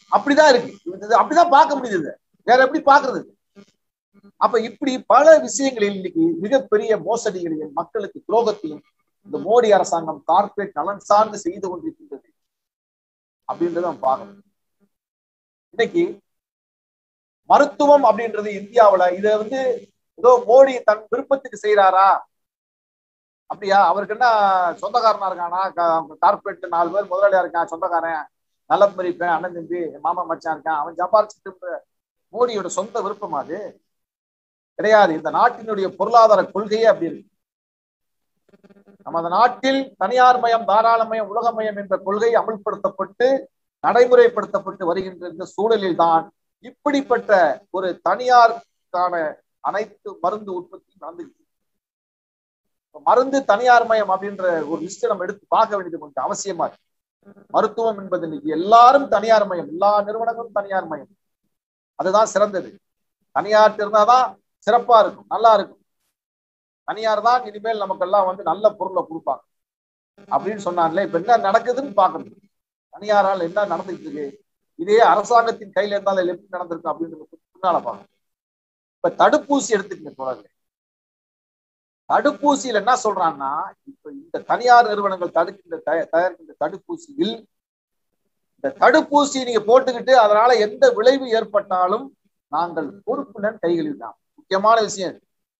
அப்படிதான் இருக்கு இது அப்படிதான் பார்க்க முடியுது வேற எப்படி பாக்குறது அப்ப இப்படி பல விஷயங்களில் இன்னைக்கு மிகப்பெரிய மோசடிகளையும் மக்களுக்கு துரோகத்தையும் இந்த மோடி அரசாங்கம் கார்பரேட் நலன் சார்ந்து செய்து கொண்டிருக்கின்றது அப்படின்றத நம்ம பார்க்கணும் இன்னைக்கு மருத்துவம் அப்படின்றது இந்தியாவுல இத வந்து ஏதோ மோடி தன் விருப்பத்துக்கு செய்யறாரா அப்படியா அவருக்கு என்ன சொந்தக்காரனா இருக்கானா கார்பரேட் நாலு பேர் முதலாளியா இருக்கான் சொந்தக்காரன் நலம் மறிப்பேன் அண்ணன் தம்பி மாமா மச்சான் இருக்கான் அவன் சம்பாரிச்சுட்டு மோடியோட சொந்த விருப்பம் அது கிடையாது இந்த நாட்டினுடைய பொருளாதார கொள்கையே அப்படி இருக்கு நமது நாட்டில் தனியார் மயம் தாராளமயம் உலகமயம் என்ற கொள்கை அமல்படுத்தப்பட்டு நடைமுறைப்படுத்தப்பட்டு வருகின்ற இந்த சூழலில் தான் இப்படிப்பட்ட ஒரு தனியாருக்கான அனைத்து மருந்து உற்பத்தி நடந்துகிட்டு மருந்து தனியார் மயம் அப்படின்ற ஒரு லிஸ்ட் நம்ம எடுத்து பார்க்க வேண்டியது கொஞ்சம் அவசியமா இருக்கு மருத்துவம் என்பது இன்னைக்கு எல்லாரும் தனியார் மயம் எல்லா நிறுவனங்களும் தனியார் மயம் அதுதான் சிறந்தது தனியார் இருந்தாதான் சிறப்பா இருக்கும் நல்லா இருக்கும் தனியார் தான் இனிமேல் நமக்கெல்லாம் வந்து நல்ல பொருளை கொடுப்பாங்க அப்படின்னு சொன்னாங்களே இப்ப என்ன நடக்குதுன்னு பாக்கணும் தனியாரால் என்ன நடந்துட்டு இருக்கு இதே அரசாங்கத்தின் கையில இருந்தாலும் எப்படி நடந்திருக்கு அப்படின்றது பின்னால பார்க்கணும் இப்ப தடுப்பூசி எடுத்துக்கங்க தொடர்ந்து தடுப்பூசியில் என்ன சொல்றான்னா இப்ப இந்த தனியார் நிறுவனங்கள் தடுக்கின்ற தயாரிக்கின்ற தடுப்பூசியில் இந்த தடுப்பூசி நீங்க போட்டுக்கிட்டு அதனால எந்த விளைவு ஏற்பட்டாலும் நாங்கள் பொறுப்புடன் கைகளில் தான் முக்கியமான விஷயம்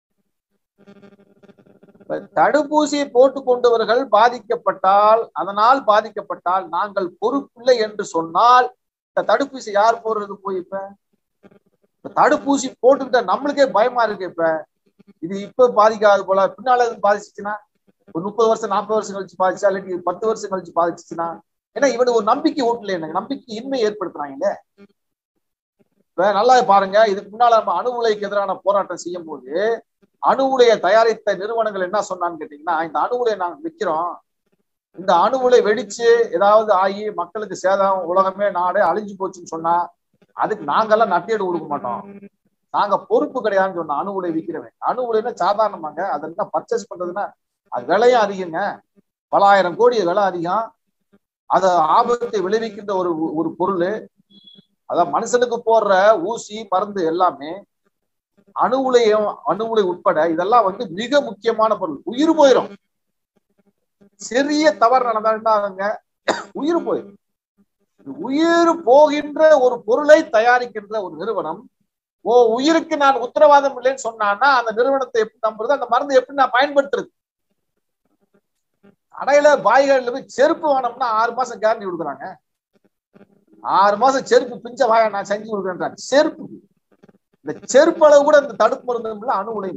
தடுப்பூசியை போட்டுக் கொண்டவர்கள் பாதிக்கப்பட்டால் அதனால் பாதிக்கப்பட்டால் நாங்கள் பொறுப்பில்லை என்று சொன்னால் இந்த தடுப்பூசி யார் போடுறது போய் இப்ப தடுப்பூசி போட்டுக்கிட்ட நம்மளுக்கே பயமா இருக்கு இப்ப இது இப்ப பாதிக்காது போல பின்னால பாதிச்சுச்சுன்னா ஒரு முப்பது வருஷம் நாற்பது வருஷம் கழிச்சு பாதிச்சா இல்லாட்டி பத்து வருஷம் கழிச்சு பாதிச்சுச்சுன்னா ஏன்னா இவனு ஒரு நம்பிக்கை ஓட்டல எனக்கு நம்பிக்கை இன்மை ஏற்படுத்துறாங்க இப்ப நல்லா பாருங்க இதுக்கு முன்னால நம்ம அணு உலைக்கு எதிரான போராட்டம் செய்யும் போது அணு உலையை தயாரித்த நிறுவனங்கள் என்ன சொன்னான்னு கேட்டீங்கன்னா இந்த அணு உலையை நாங்க விற்கிறோம் இந்த அணு உலை வெடிச்சு ஏதாவது ஆகி மக்களுக்கு சேதம் உலகமே நாடே அழிஞ்சு போச்சுன்னு சொன்னா அதுக்கு நாங்கெல்லாம் நட்டேடு கொடுக்க மாட்டோம் நாங்க பொறுப்பு கிடையாதுன்னு சொன்னோம் அணு உலை விற்கிறவன் அணு உலைன்னா சாதாரணமாங்க அதெல்லாம் பர்ச்சேஸ் பண்றதுன்னா அது விலையும் அதிகங்க பலாயிரம் கோடி விலை அதிகம் அத ஆபத்தை விளைவிக்கின்ற ஒரு ஒரு பொருள் அதான் மனுஷனுக்கு போடுற ஊசி மருந்து எல்லாமே அணு உலையும் அணு உலை உட்பட இதெல்லாம் வந்து மிக முக்கியமான பொருள் உயிர் போயிடும் சிறிய தவறு நடந்தாங்க உயிர் போயிடும் உயிர் போகின்ற ஒரு பொருளை தயாரிக்கின்ற ஒரு நிறுவனம் ஓ உயிருக்கு நான் உத்தரவாதம் இல்லைன்னு சொன்னான்னா அந்த நிறுவனத்தை எப்படி நம்புறது அந்த மருந்து எப்படி நான் பயன்படுத்துறது கடையில பாய்கள்ல போய் செருப்பு வாங்கினோம்னா ஆறு மாசம் கேரண்டி கொடுக்குறாங்க ஆறு மாசம் செருப்பு பிஞ்ச வாய நான் செஞ்சு கொடுக்குறேன் செருப்பு இந்த செருப்பு அளவு கூட இந்த தடுப்பு மருந்து அணு உலை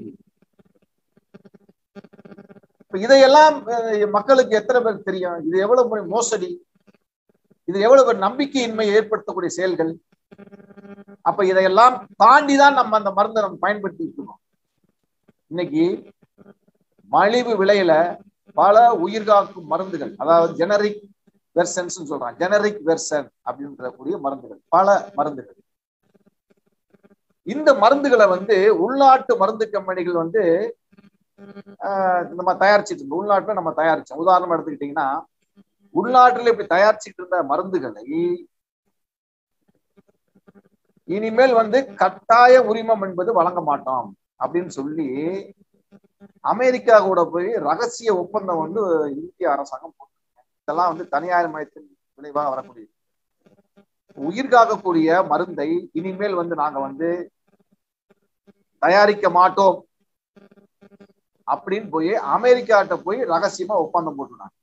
இப்ப இதையெல்லாம் மக்களுக்கு எத்தனை பேர் தெரியும் இது எவ்வளவு முறை மோசடி இது எவ்வளவு பேர் நம்பிக்கையின்மை ஏற்படுத்தக்கூடிய செயல்கள் அப்ப இதையெல்லாம் தாண்டிதான் நம்ம அந்த மருந்தை நம்ம பயன்படுத்தி இருக்கணும் இன்னைக்கு மலிவு விலையில பல உயிர்காக்கும் மருந்துகள் அதாவது ஜெனரிக் வெர்சன்ஸ் சொல்றாங்க ஜெனரிக் வெர்சன் அப்படின்ற கூடிய மருந்துகள் பல மருந்துகள் இந்த மருந்துகளை வந்து உள்நாட்டு மருந்து கம்பெனிகள் வந்து நம்ம தயாரிச்சிட்டு இருந்தோம் உள்நாட்டுல நம்ம தயாரிச்சோம் உதாரணம் எடுத்துக்கிட்டீங்கன்னா உள்நாட்டில் இப்படி தயாரிச்சுட்டு இருந்த மருந்துகளை இனிமேல் வந்து கட்டாய உரிமம் என்பது வழங்க மாட்டோம் அப்படின்னு சொல்லி அமெரிக்கா கூட போய் ரகசிய ஒப்பந்தம் வந்து இந்திய அரசாங்கம் போட்டிருக்காங்க இதெல்லாம் வந்து தனியார் மயத்தின் விளைவாக வரக்கூடிய உயிர் காக்கக்கூடிய மருந்தை இனிமேல் வந்து நாங்க வந்து தயாரிக்க மாட்டோம் அப்படின்னு போய் அமெரிக்காட்ட போய் ரகசியமா ஒப்பந்தம் போட்டுருந்தாங்க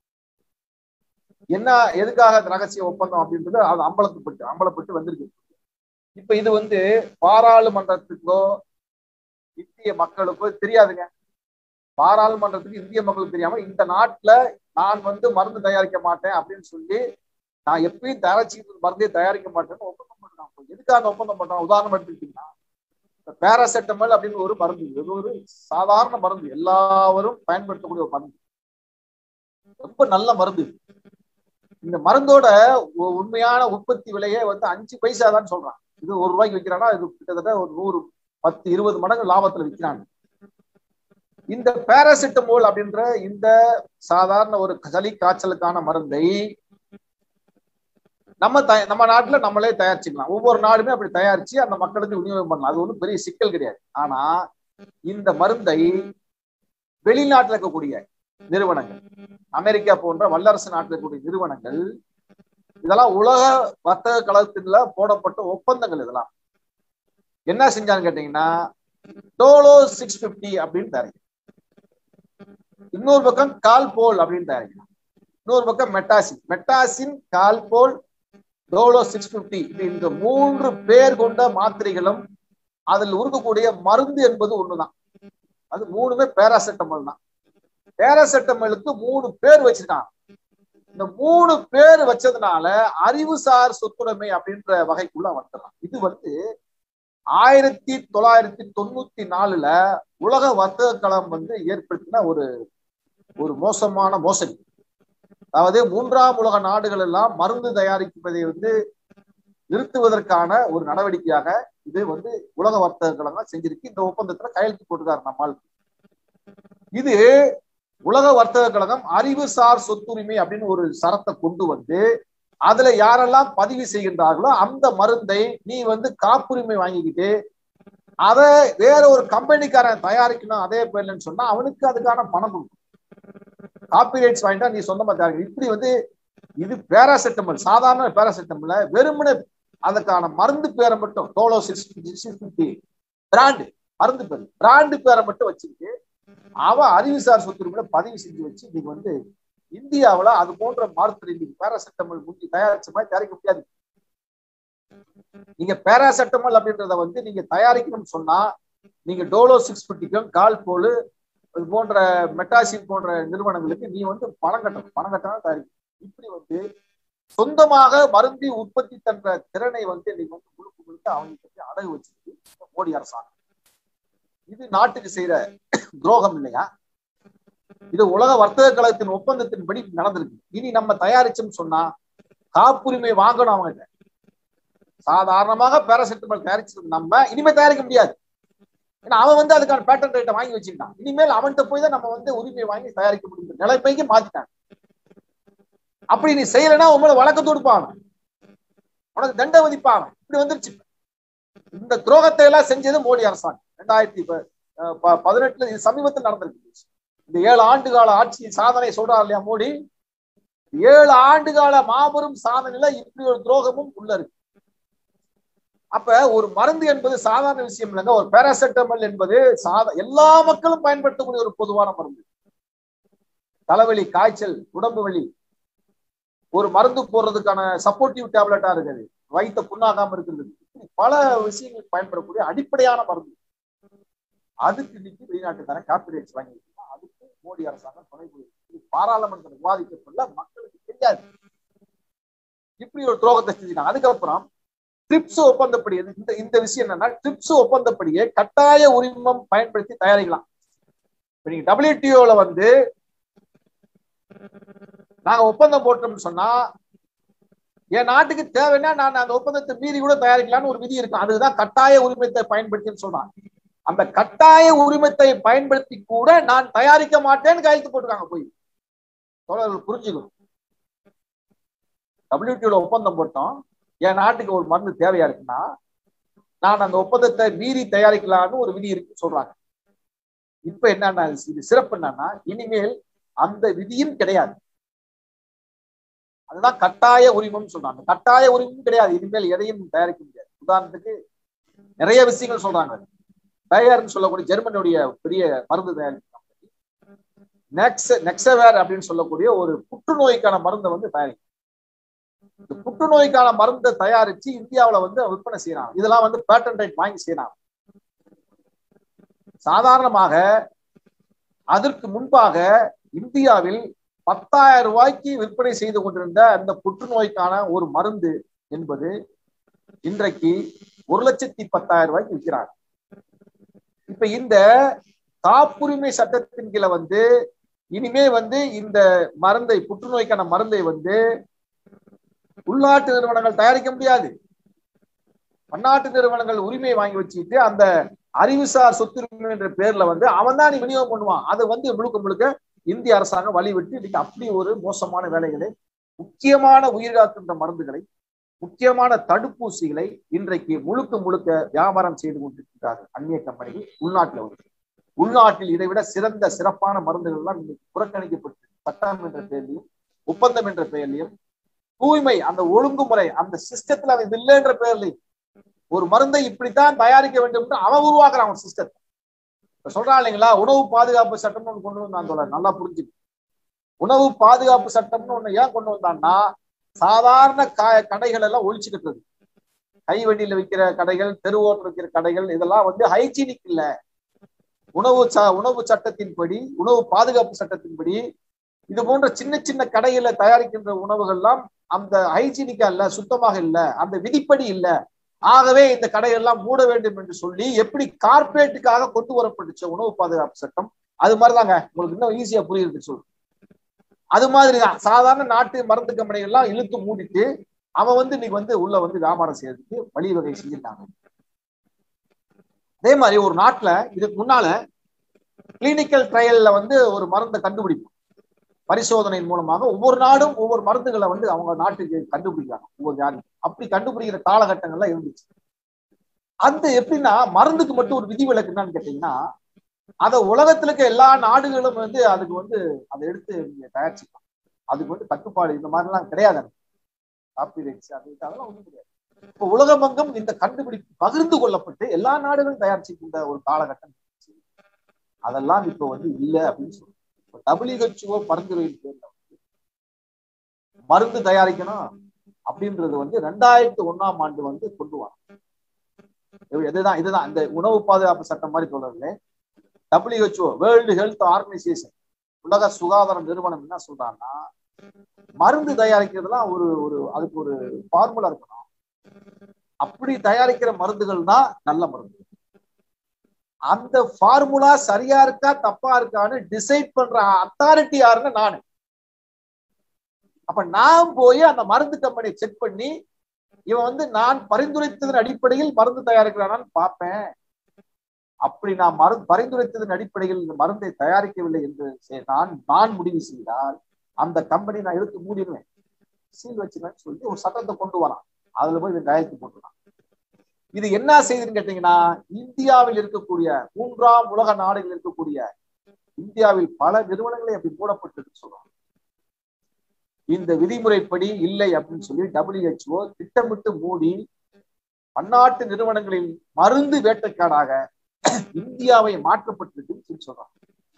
என்ன எதுக்காக ரகசிய ஒப்பந்தம் அப்படின்றது அது அம்பலப்பட்டு அம்பலப்பட்டு வந்திருக்கு இப்ப இது வந்து பாராளுமன்றத்துக்கோ இந்திய மக்களுக்கோ தெரியாதுங்க பாராளுமன்றத்துக்கு இந்திய மக்களுக்கு தெரியாம இந்த நாட்டுல நான் வந்து மருந்து தயாரிக்க மாட்டேன் அப்படின்னு சொல்லி நான் எப்பயும் தயாரிச்சு மருந்தே தயாரிக்க மாட்டேன்னு ஒப்பந்தம் பண்றான் எதுக்காக ஒப்பந்தம் பண்றான் உதாரணம் எடுத்துக்கிட்டீங்கன்னா பேராசெட்டமல் அப்படின்னு ஒரு மருந்து இது ஒரு சாதாரண மருந்து எல்லாரும் பயன்படுத்தக்கூடிய ஒரு மருந்து ரொம்ப நல்ல மருந்து இந்த மருந்தோட உண்மையான உற்பத்தி விலையே வந்து அஞ்சு பைசா தான் சொல்றான் இது ஒரு ரூபாய்க்கு விற்கிறான்னா இது கிட்டத்தட்ட ஒரு நூறு பத்து இருபது மடங்கு லாபத்துல விற்கிறாங்க இந்த பேராசிட்டமோல் அப்படின்ற இந்த சாதாரண ஒரு சளி காய்ச்சலுக்கான மருந்தை நம்ம த நம்ம நாட்டுல நம்மளே தயாரிச்சுக்கலாம் ஒவ்வொரு நாடுமே அப்படி தயாரிச்சு அந்த மக்களுக்கு விநியோகம் பண்ணலாம் அது ஒன்றும் பெரிய சிக்கல் கிடையாது ஆனா இந்த மருந்தை வெளிநாட்டுல இருக்கக்கூடிய நிறுவனங்கள் அமெரிக்கா போன்ற வல்லரசு நாட்டில் இருக்கக்கூடிய நிறுவனங்கள் இதெல்லாம் உலக வர்த்தக கழகத்துல போடப்பட்ட ஒப்பந்தங்கள் இதெல்லாம் என்ன செஞ்சான்னு கேட்டீங்கன்னா டோலோ சிக்ஸ் பிப்டி அப்படின்னு தயாரிக்கும் இன்னொரு பக்கம் கால்போல் அப்படின்னு தயாரிக்கலாம் இன்னொரு பக்கம் Metacin Metacin Calpol Dolo six fifty இந்த மூன்று பேர் கொண்ட மாத்திரைகளும் அதில் இருக்கக்கூடிய மருந்து என்பது ஒண்ணுதான் அது மூணுமே பேராசெட்டமல் தான் பேராசெட்டமலுக்கு மூணு பேர் வச்சிருக்காங்க இந்த மூணு பேர் வச்சதுனால அறிவுசார் சொத்துடைமை அப்படின்ற வகைக்குள்ள வந்துடலாம் இது வந்து ஆயிரத்தி தொள்ளாயிரத்தி தொண்ணூத்தி நாலுல உலக வர்த்தக களம் வந்து ஏற்படுத்தின ஒரு ஒரு மோசமான மோசடி அதாவது மூன்றாம் உலக நாடுகள் எல்லாம் மருந்து தயாரிப்பதை வந்து நிறுத்துவதற்கான ஒரு நடவடிக்கையாக இது வந்து உலக வர்த்தக கழகம் செஞ்சிருக்கு இந்த ஒப்பந்தத்துல கையெழுத்து போட்டுக்காரு நம்மால் இது உலக வர்த்தக கழகம் அறிவுசார் சொத்துரிமை அப்படின்னு ஒரு சரத்தை கொண்டு வந்து அதுல யாரெல்லாம் பதிவு செய்கின்றார்களோ அந்த மருந்தை நீ வந்து காப்புரிமை வாங்கிக்கிட்டு அதை வேற ஒரு கம்பெனிக்காரன் தயாரிக்கணும் அதே பேர்லன்னு சொன்னா அவனுக்கு அதுக்கான பணம் கொடுக்கும் காப்பிரைட்ஸ் வாங்கிட்டா நீ சொந்தமா தயாரிக்கணும் இப்படி வந்து இது பேராசெட்டமல் சாதாரண பேராசெட்டமல்ல வெறுமனே அதுக்கான மருந்து பேரை மட்டும் டோலோ சிக்ஸ் பிப்டி பிராண்டு மருந்து பேர் பிராண்டு பேரை மட்டும் வச்சுக்கிட்டு அவன் அறிவுசார் சொத்துரிமையில பதிவு செஞ்சு வச்சு நீங்க வந்து இந்தியாவுல அது போன்ற மருத்துவ இன்னைக்கு பேராசெட்டமல் முந்தி தயாரிச்ச மாதிரி தயாரிக்க முடியாது நீங்க பேராசெட்டமல் அப்படின்றத வந்து நீங்க தயாரிக்கணும்னு சொன்னா நீங்க டோலோ சிக்ஸ் பிப்டிக்கும் கால் போல் இது போன்ற மெட்டாசின் போன்ற நிறுவனங்களுக்கு நீ வந்து பணம் கட்டணும் பணம் கட்டணும் தயாரிக்கணும் இப்படி வந்து சொந்தமாக மருந்தி உற்பத்தி தன்ற திறனை வந்து இன்னைக்கு வந்து முழுக்க முழுக்க அவங்க அடகு வச்சிருக்கு மோடி அரசாங்கம் இது நாட்டுக்கு செய்யற துரோகம் இல்லையா இது உலக வர்த்தக கழகத்தின் ஒப்பந்தத்தின்படி நடந்திருக்கு இனி நம்ம தயாரிச்சோம்னு சொன்னா காப்புரிமை வாங்கணும் அவங்க சாதாரணமாக பேராசிட்டமல் தயாரிச்சது நம்ம இனிமே தயாரிக்க முடியாது ஏன்னா அவன் வந்து அதுக்கான பேட்டன் ரேட்டை வாங்கி வச்சுக்கிட்டான் இனிமேல் அவன்கிட்ட போய் தான் நம்ம வந்து உரிமையை வாங்கி தயாரிக்க முடியும் நிலைமைக்கு மாத்திட்டாங்க அப்படி நீ செய்யலைன்னா உங்களை வழக்கு தொடுப்பான் உனக்கு தண்ட விதிப்பான் இப்படி வந்துருச்சு இந்த துரோகத்தை எல்லாம் செஞ்சது மோடி அரசாங்கம் ரெண்டாயிரத்தி பதினெட்டுல இது சமீபத்தில் நடந்திருக்கு இந்த ஏழு ஆண்டு கால ஆட்சி சாதனை சொல்றாரு இல்லையா மோடி ஏழு ஆண்டு கால மாபெரும் சாதனையில இப்படி ஒரு துரோகமும் உள்ள இருக்கு அப்ப ஒரு மருந்து என்பது சாதாரண விஷயம் இல்லைங்க ஒரு பேராசெட்டமல் என்பது சாதா எல்லா மக்களும் பயன்படுத்தக்கூடிய ஒரு பொதுவான மருந்து தலைவலி காய்ச்சல் உடம்பு வலி ஒரு மருந்து போடுறதுக்கான சப்போர்ட்டிவ் டேப்லெட்டா இருக்குது வயிற்ற புண்ணாகாம இருக்கிறது பல விஷயங்களுக்கு பயன்படக்கூடிய அடிப்படையான மருந்து அதுக்கு இன்னைக்கு வெளிநாட்டுக்காரன் காப்பிரைட்ஸ் வாங்கி அதுக்கு மோடி அரசாங்கம் துணை புரியுது பாராளுமன்றத்தில் விவாதிக்கப்படல மக்களுக்கு தெரியாது இப்படி ஒரு துரோகத்தை செஞ்சுட்டாங்க அதுக்கப்புறம் ட்ரிப்ஸ் ஒப்பந்தப்படி இந்த இந்த விஷயம் என்னன்னா ட்ரிப்ஸ் ஒப்பந்தப்படியே கட்டாய உரிமம் பயன்படுத்தி தயாரிக்கலாம் இப்ப நீங்க டபிள்யூடிஓல வந்து நாங்க ஒப்பந்தம் போட்டோம்னு சொன்னா என் நாட்டுக்கு தேவைன்னா நான் அந்த ஒப்பந்தத்தை மீறி கூட தயாரிக்கலாம்னு ஒரு விதி இருக்கு அதுதான் கட்டாய உரிமத்தை பயன்படுத்தின்னு சொல்றான் அந்த கட்டாய உரிமத்தை பயன்படுத்தி கூட நான் தயாரிக்க மாட்டேன்னு கையெழுத்து போட்டுருக்காங்க போய் தோழர்கள் புரிஞ்சுக்கணும் டபிள்யூடிஓல ஒப்பந்தம் போட்டோம் என் நாட்டுக்கு ஒரு மருந்து தேவையா இருக்குன்னா நான் அந்த ஒப்பந்தத்தை மீறி தயாரிக்கலாம்னு ஒரு விதி இருக்குன்னு சொல்றாங்க இப்ப என்னன்னா இது சிறப்பு என்னன்னா இனிமேல் அந்த விதியும் கிடையாது அதுதான் கட்டாய உரிமம் சொல்றாங்க கட்டாய உரிமம் கிடையாது இனிமேல் எதையும் தயாரிக்க முடியாது உதாரணத்துக்கு நிறைய விஷயங்கள் சொல்றாங்க டயர்னு சொல்லக்கூடிய ஜெர்மனியுடைய பெரிய மருந்து தயாரிப்பு கம்பெனி நெக்ஸ் நெக்ஸவேர் அப்படின்னு சொல்லக்கூடிய ஒரு புற்றுநோய்க்கான மருந்தை வந்து தயாரிக்கும் இந்த புற்றுநோய்க்கான மருந்தை தயாரிச்சு இந்தியாவில வந்து விற்பனை செய்யறாங்க இதெல்லாம் வந்து பேட்டன் ரைட் வாங்கி செய்யறாங்க சாதாரணமாக அதற்கு முன்பாக இந்தியாவில் பத்தாயிரம் ரூபாய்க்கு விற்பனை செய்து கொண்டிருந்த அந்த புற்றுநோய்க்கான ஒரு மருந்து என்பது இன்றைக்கு ஒரு லட்சத்தி பத்தாயிரம் ரூபாய்க்கு விற்கிறாங்க இப்ப இந்த காப்புரிமை சட்டத்தின் கீழே வந்து இனிமே வந்து இந்த மருந்தை புற்றுநோய்க்கான மருந்தை வந்து உள்நாட்டு நிறுவனங்கள் தயாரிக்க முடியாது பன்னாட்டு நிறுவனங்கள் உரிமை வாங்கி வச்சுட்டு அந்த அறிவுசார் சொத்துரிமை என்ற பேர்ல வந்து அவன் தான் நீ விநியோகம் பண்ணுவான் அது வந்து முழுக்க முழுக்க இந்திய அரசாங்கம் வழிவிட்டு இன்னைக்கு அப்படி ஒரு மோசமான வேலைகளை முக்கியமான உயிர்காக்கின்ற மருந்துகளை முக்கியமான தடுப்பூசிகளை இன்றைக்கு முழுக்க முழுக்க வியாபாரம் செய்து கொண்டிருக்கிறார்கள் அந்நிய கம்பெனிகள் உள்நாட்டில் வந்து உள்நாட்டில் இதை விட சிறந்த சிறப்பான மருந்துகள் எல்லாம் இன்னைக்கு புறக்கணிக்கப்பட்டு சட்டம் என்ற பெயர்லையும் ஒப்பந்தம் என்ற பெயர்லையும் தூய்மை அந்த ஒழுங்குமுறை அந்த சிஸ்டத்துல அது இல்லைன்ற பெயர்லையும் ஒரு மருந்தை இப்படித்தான் தயாரிக்க வேண்டும் என்று அவன் உருவாக்குறான் அவன் சிஸ்டத்தை இப்ப சொல்றான் இல்லைங்களா உணவு பாதுகாப்பு சட்டம்னு ஒண்ணு கொண்டு வந்தான் தோழர் நல்லா புரிஞ்சுக்க உணவு பாதுகாப்பு சட்டம்னு ஒண்ணு ஏன் கொண்டு வந்தான்னா சாதாரண கா கடைகள் எல்லாம் ஒழிச்சுக்கிட்டு கை வண்டியில விற்கிற கடைகள் தெருவோரம் விற்கிற கடைகள் இதெல்லாம் வந்து ஹைஜீனிக் இல்ல உணவு ச உணவு சட்டத்தின்படி உணவு பாதுகாப்பு சட்டத்தின்படி இது போன்ற சின்ன சின்ன கடையில தயாரிக்கின்ற உணவுகள்லாம் அந்த ஹைஜீனிக்கா இல்ல சுத்தமாக இல்ல அந்த விதிப்படி இல்ல ஆகவே இந்த கடையெல்லாம் மூட வேண்டும் என்று சொல்லி எப்படி கார்பரேட்டுக்காக கொண்டு வரப்பட்டுச்ச உணவு பாதுகாப்பு சட்டம் அது மாதிரிதாங்க உங்களுக்கு இன்னும் ஈஸியா புரியுது சொல்லு அது மாதிரிதான் சாதாரண நாட்டு மருந்து கம்பெனிகள் எல்லாம் இழுத்து மூடிட்டு அவன் வந்து இன்னைக்கு வந்து உள்ள வந்து வியாபாரம் செய்யறதுக்கு வழிவகை செஞ்சுட்டாங்க அதே மாதிரி ஒரு நாட்டுல இதுக்கு முன்னால கிளினிக்கல் ட்ரையல்ல வந்து ஒரு மருந்தை கண்டுபிடிப்போம் பரிசோதனையின் மூலமாக ஒவ்வொரு நாடும் ஒவ்வொரு மருந்துகளை வந்து அவங்க நாட்டுக்கு கண்டுபிடிக்கிறாங்க ஒவ்வொரு யாரும் அப்படி கண்டுபிடிக்கிற காலகட்டங்கள்லாம் இருந்துச்சு அந்த எப்படின்னா மருந்துக்கு மட்டும் ஒரு விதிவிலக்கு என்னன்னு கேட்டீங்கன்னா அதை உலகத்துல இருக்க எல்லா நாடுகளும் வந்து அதுக்கு வந்து அதை எடுத்து நீங்க தயாரிச்சுக்கலாம் அதுக்கு வந்து கட்டுப்பாடு இந்த மாதிரி எல்லாம் கிடையாது காப்பிரைட்ஸ் அது அதெல்லாம் ஒண்ணும் கிடையாது இப்ப உலகமங்கம் இந்த கண்டுபிடிப்பு பகிர்ந்து கொள்ளப்பட்டு எல்லா நாடுகளும் தயாரிச்சுக்கின்ற ஒரு காலகட்டம் இருந்துச்சு. அதெல்லாம் இப்ப வந்து இல்லை அப்படின்னு சொல்றோம் டபிள்யூஹெச்ஓ பரிந்துரையின் பேர்ல வந்து மருந்து தயாரிக்கணும் அப்படின்றது வந்து ரெண்டாயிரத்தி ஒண்ணாம் ஆண்டு வந்து கொண்டு வரும் இதுதான் இதுதான் இந்த உணவு பாதுகாப்பு சட்டம் மாதிரி சொல்றதுல டபிள்யூஹெச்ஓ வேர்ல்டு ஹெல்த் ஆர்கனைசேஷன் உலக சுகாதார நிறுவனம் என்ன சொல்றாங்கன்னா மருந்து தயாரிக்கிறதுலாம் ஒரு ஒரு அதுக்கு ஒரு ஃபார்முலா இருக்கணும் அப்படி தயாரிக்கிற மருந்துகள் தான் நல்ல மருந்து அந்த ஃபார்முலா சரியா இருக்கா தப்பா இருக்கான்னு டிசைட் பண்ற அத்தாரிட்டி யாருன்னு நானு அப்ப நான் போய் அந்த மருந்து கம்பெனியை செக் பண்ணி இவன் வந்து நான் பரிந்துரைத்ததன் அடிப்படையில் மருந்து தயாரிக்கிறானான்னு பார்ப்பேன் அப்படி நான் மருந்து பரிந்துரைத்ததன் அடிப்படையில் இந்த மருந்தை தயாரிக்கவில்லை என்று செ- நான் நான் முடிவு செய்தால் அந்த கம்பெனி நான் எடுத்து மூடிடுவேன் சீல் வச்சிருவேன்னு சொல்லி ஒரு சட்டத்தை கொண்டு வரான் அதுல போய் இதை கையெழுத்து போட்டுறான் இது என்ன செய்யுதுன்னு கேட்டீங்கன்னா இந்தியாவில் இருக்கக்கூடிய மூன்றாம் உலக நாடுகளில் இருக்கக்கூடிய இந்தியாவில் பல நிறுவனங்களை அப்படி மூடப்பட்டிருக்கு சொல்றாங்க இந்த விதிமுறைப்படி இல்லை அப்படின்னு சொல்லி டபிள்யூஹெச்ஓ திட்டமிட்டு மூடி பன்னாட்டு நிறுவனங்களில் மருந்து வேட்டைக்காடாக இந்தியாவை மாற்றப்பட்டிருக்குன்னு சொல்லி சொல்றாங்க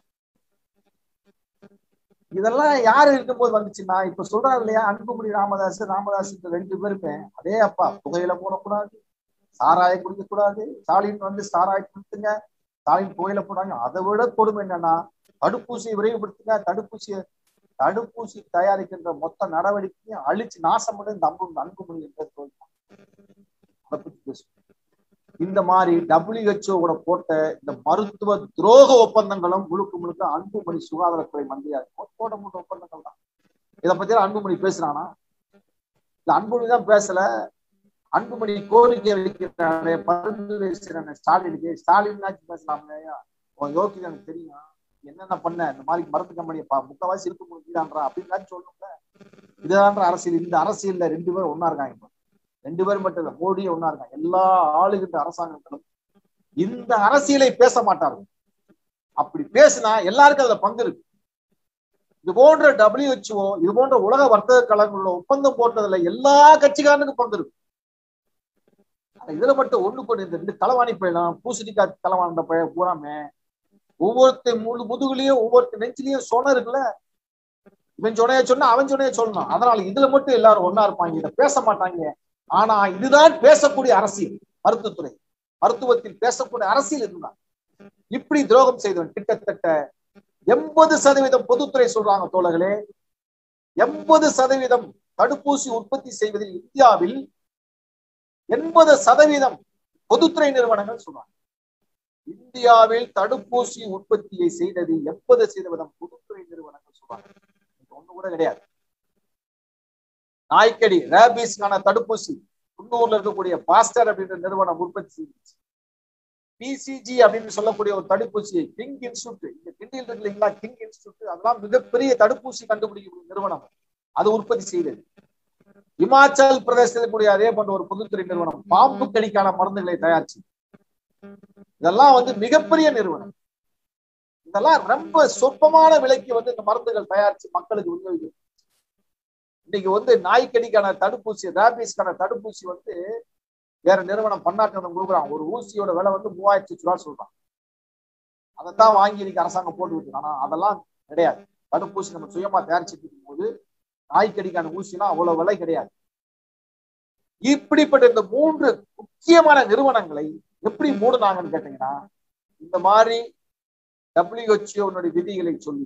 இதெல்லாம் யாரு இருக்கும்போது வந்துச்சுன்னா இப்ப சொல்றாரு இல்லையா அன்புமணி ராமதாஸ் ராமதாஸ் இந்த ரெண்டு பேருமே அதே அப்பா புகையில போடக்கூடாது சாராயம் குடிக்க கூடாது ஸ்டாலின் வந்து சாராயம் குடித்துங்க ஸ்டாலின் புகையில போடாங்க அதை விட கொடுமை என்னன்னா தடுப்பூசியை விரைவுபடுத்துங்க தடுப்பூசியை தடுப்பூசி தயாரிக்கின்ற மொத்த நடவடிக்கையும் அழிச்சு நாசம் பண்ணி இந்த அன்பு அன்புமணி என்ற தோல் அதை பத்தி பேசுவோம் இந்த மாதிரி டபிள்யூஹெச்ஓட போட்ட இந்த மருத்துவ துரோக ஒப்பந்தங்களும் முழுக்க முழுக்க அன்புமணி சுகாதாரத்துறை மந்திரியா இருக்கும் போட்ட மூட்ட ஒப்பந்தங்கள் தான் இதை பத்தி அன்புமணி பேசுறானா இல்ல அன்புமணி தான் பேசல அன்புமணி கோரிக்கை வைக்கிறானே பரிந்துரை செய்யறானே ஸ்டாலினுக்கு ஸ்டாலின் பேசலாமே உன் யோகி எனக்கு தெரியும் என்னென்ன பண்ண இந்த மாதிரி மருந்து கம்பெனியை பா முக்கவாசி இருக்க முடியான்றா அப்படின்னு சொல்லணும்ல இதுதான்ற அரசியல் இந்த அரசியல்ல ரெண்டு பேரும் ஒன்னா இருக்காங்க இப்ப. ரெண்டு பேரும் மட்டும் இல்ல மோடியும் ஒன்னா இருக்காங்க எல்லா ஆளுகின்ற அரசாங்கங்களும் இந்த அரசியலை பேச மாட்டார்கள் அப்படி பேசினா எல்லாருக்கும் அதுல பங்கு இருக்கு இது போன்ற டபிள்யூஹெச்ஓ இது போன்ற உலக வர்த்தக கழகங்களோட ஒப்பந்தம் போட்டதுல எல்லா கட்சிக்காரனுக்கும் பங்கு இருக்கு ஆனா இதுல மட்டும் ஒண்ணு கொண்டு இந்த ரெண்டு களவாணி பயிலும் பூசணிக்காய் களவாண்ட பய பூராமே ஒவ்வொருத்த முழு முதுகுலயும் ஒவ்வொருத்த நெஞ்சிலையும் சொன இருக்குல்ல இவன் சொன்னைய சொன்னா அவன் சொன்னைய சொல்லணும் அதனால இதுல மட்டும் எல்லாரும் ஒன்னா இருப்பாங்க இதை பேச மாட்டாங்க ஆனா இதுதான் பேசக்கூடிய அரசியல் மருத்துவத்துறை மருத்துவத்தில் பேசக்கூடிய அரசியல் இதுதான் இப்படி துரோகம் செய்தவன் கிட்டத்தட்ட எண்பது சதவீதம் பொதுத்துறை சொல்றாங்க தோழர்களே எண்பது சதவீதம் தடுப்பூசி உற்பத்தி செய்வதில் இந்தியாவில் எண்பது சதவீதம் பொதுத்துறை நிறுவனங்கள் சொல்றாங்க இந்தியாவில் தடுப்பூசி உற்பத்தியை செய்தது எண்பது சதவீதம் பொதுத்துறை நிறுவனங்கள் சொல்றாங்க இது ஒண்ணு கூட கிடையாது நாய்க்கடி ரேபிஸ்க்கான தடுப்பூசி குன்னூர்ல இருக்கக்கூடிய பாஸ்டர் அப்படின்ற நிறுவனம் உற்பத்தி செய்துச்சு பிசிஜி அப்படின்னு சொல்லக்கூடிய ஒரு தடுப்பூசியை கிங் இன்ஸ்டியூட் இங்க கிண்டியில் இருக்கு இல்லைங்களா கிங் இன்ஸ்டியூட் அதெல்லாம் மிகப்பெரிய தடுப்பூசி கண்டுபிடிக்கக்கூடிய நிறுவனம் அது உற்பத்தி செய்தது இமாச்சல் பிரதேசத்தில் கூடிய அதே போன்ற ஒரு பொதுத்துறை நிறுவனம் பாம்பு கடிக்கான மருந்துகளை தயாரிச்சு இதெல்லாம் வந்து மிகப்பெரிய நிறுவனம் இதெல்லாம் ரொம்ப சொற்பமான விலைக்கு வந்து இந்த மருந்துகள் தயாரிச்சு மக்களுக்கு விநியோகிக்கும் இன்னைக்கு வந்து நாய்க்கடிக்கான தடுப்பூசி ரேபிஸ்க்கான தடுப்பூசி வந்து வேற நிறுவனம் பன்னாட்டு கொடுக்குறான் ஒரு ஊசியோட விலை வந்து மூவாயிரத்தி ரூபா சொல்றான் அதைத்தான் வாங்கி இன்னைக்கு அரசாங்கம் போட்டு விட்டு ஆனா அதெல்லாம் கிடையாது தடுப்பூசி நம்ம சுயமா தயாரிச்சுட்டு இருக்கும்போது நாய்க்கடிக்கான ஊசிலாம் அவ்வளவு விலை கிடையாது இப்படிப்பட்ட இந்த மூன்று முக்கியமான நிறுவனங்களை எப்படி மூடுனாங்கன்னு கேட்டீங்கன்னா இந்த மாதிரி டபிள்யூஹெச்ஓனுடைய விதிகளை சொல்லி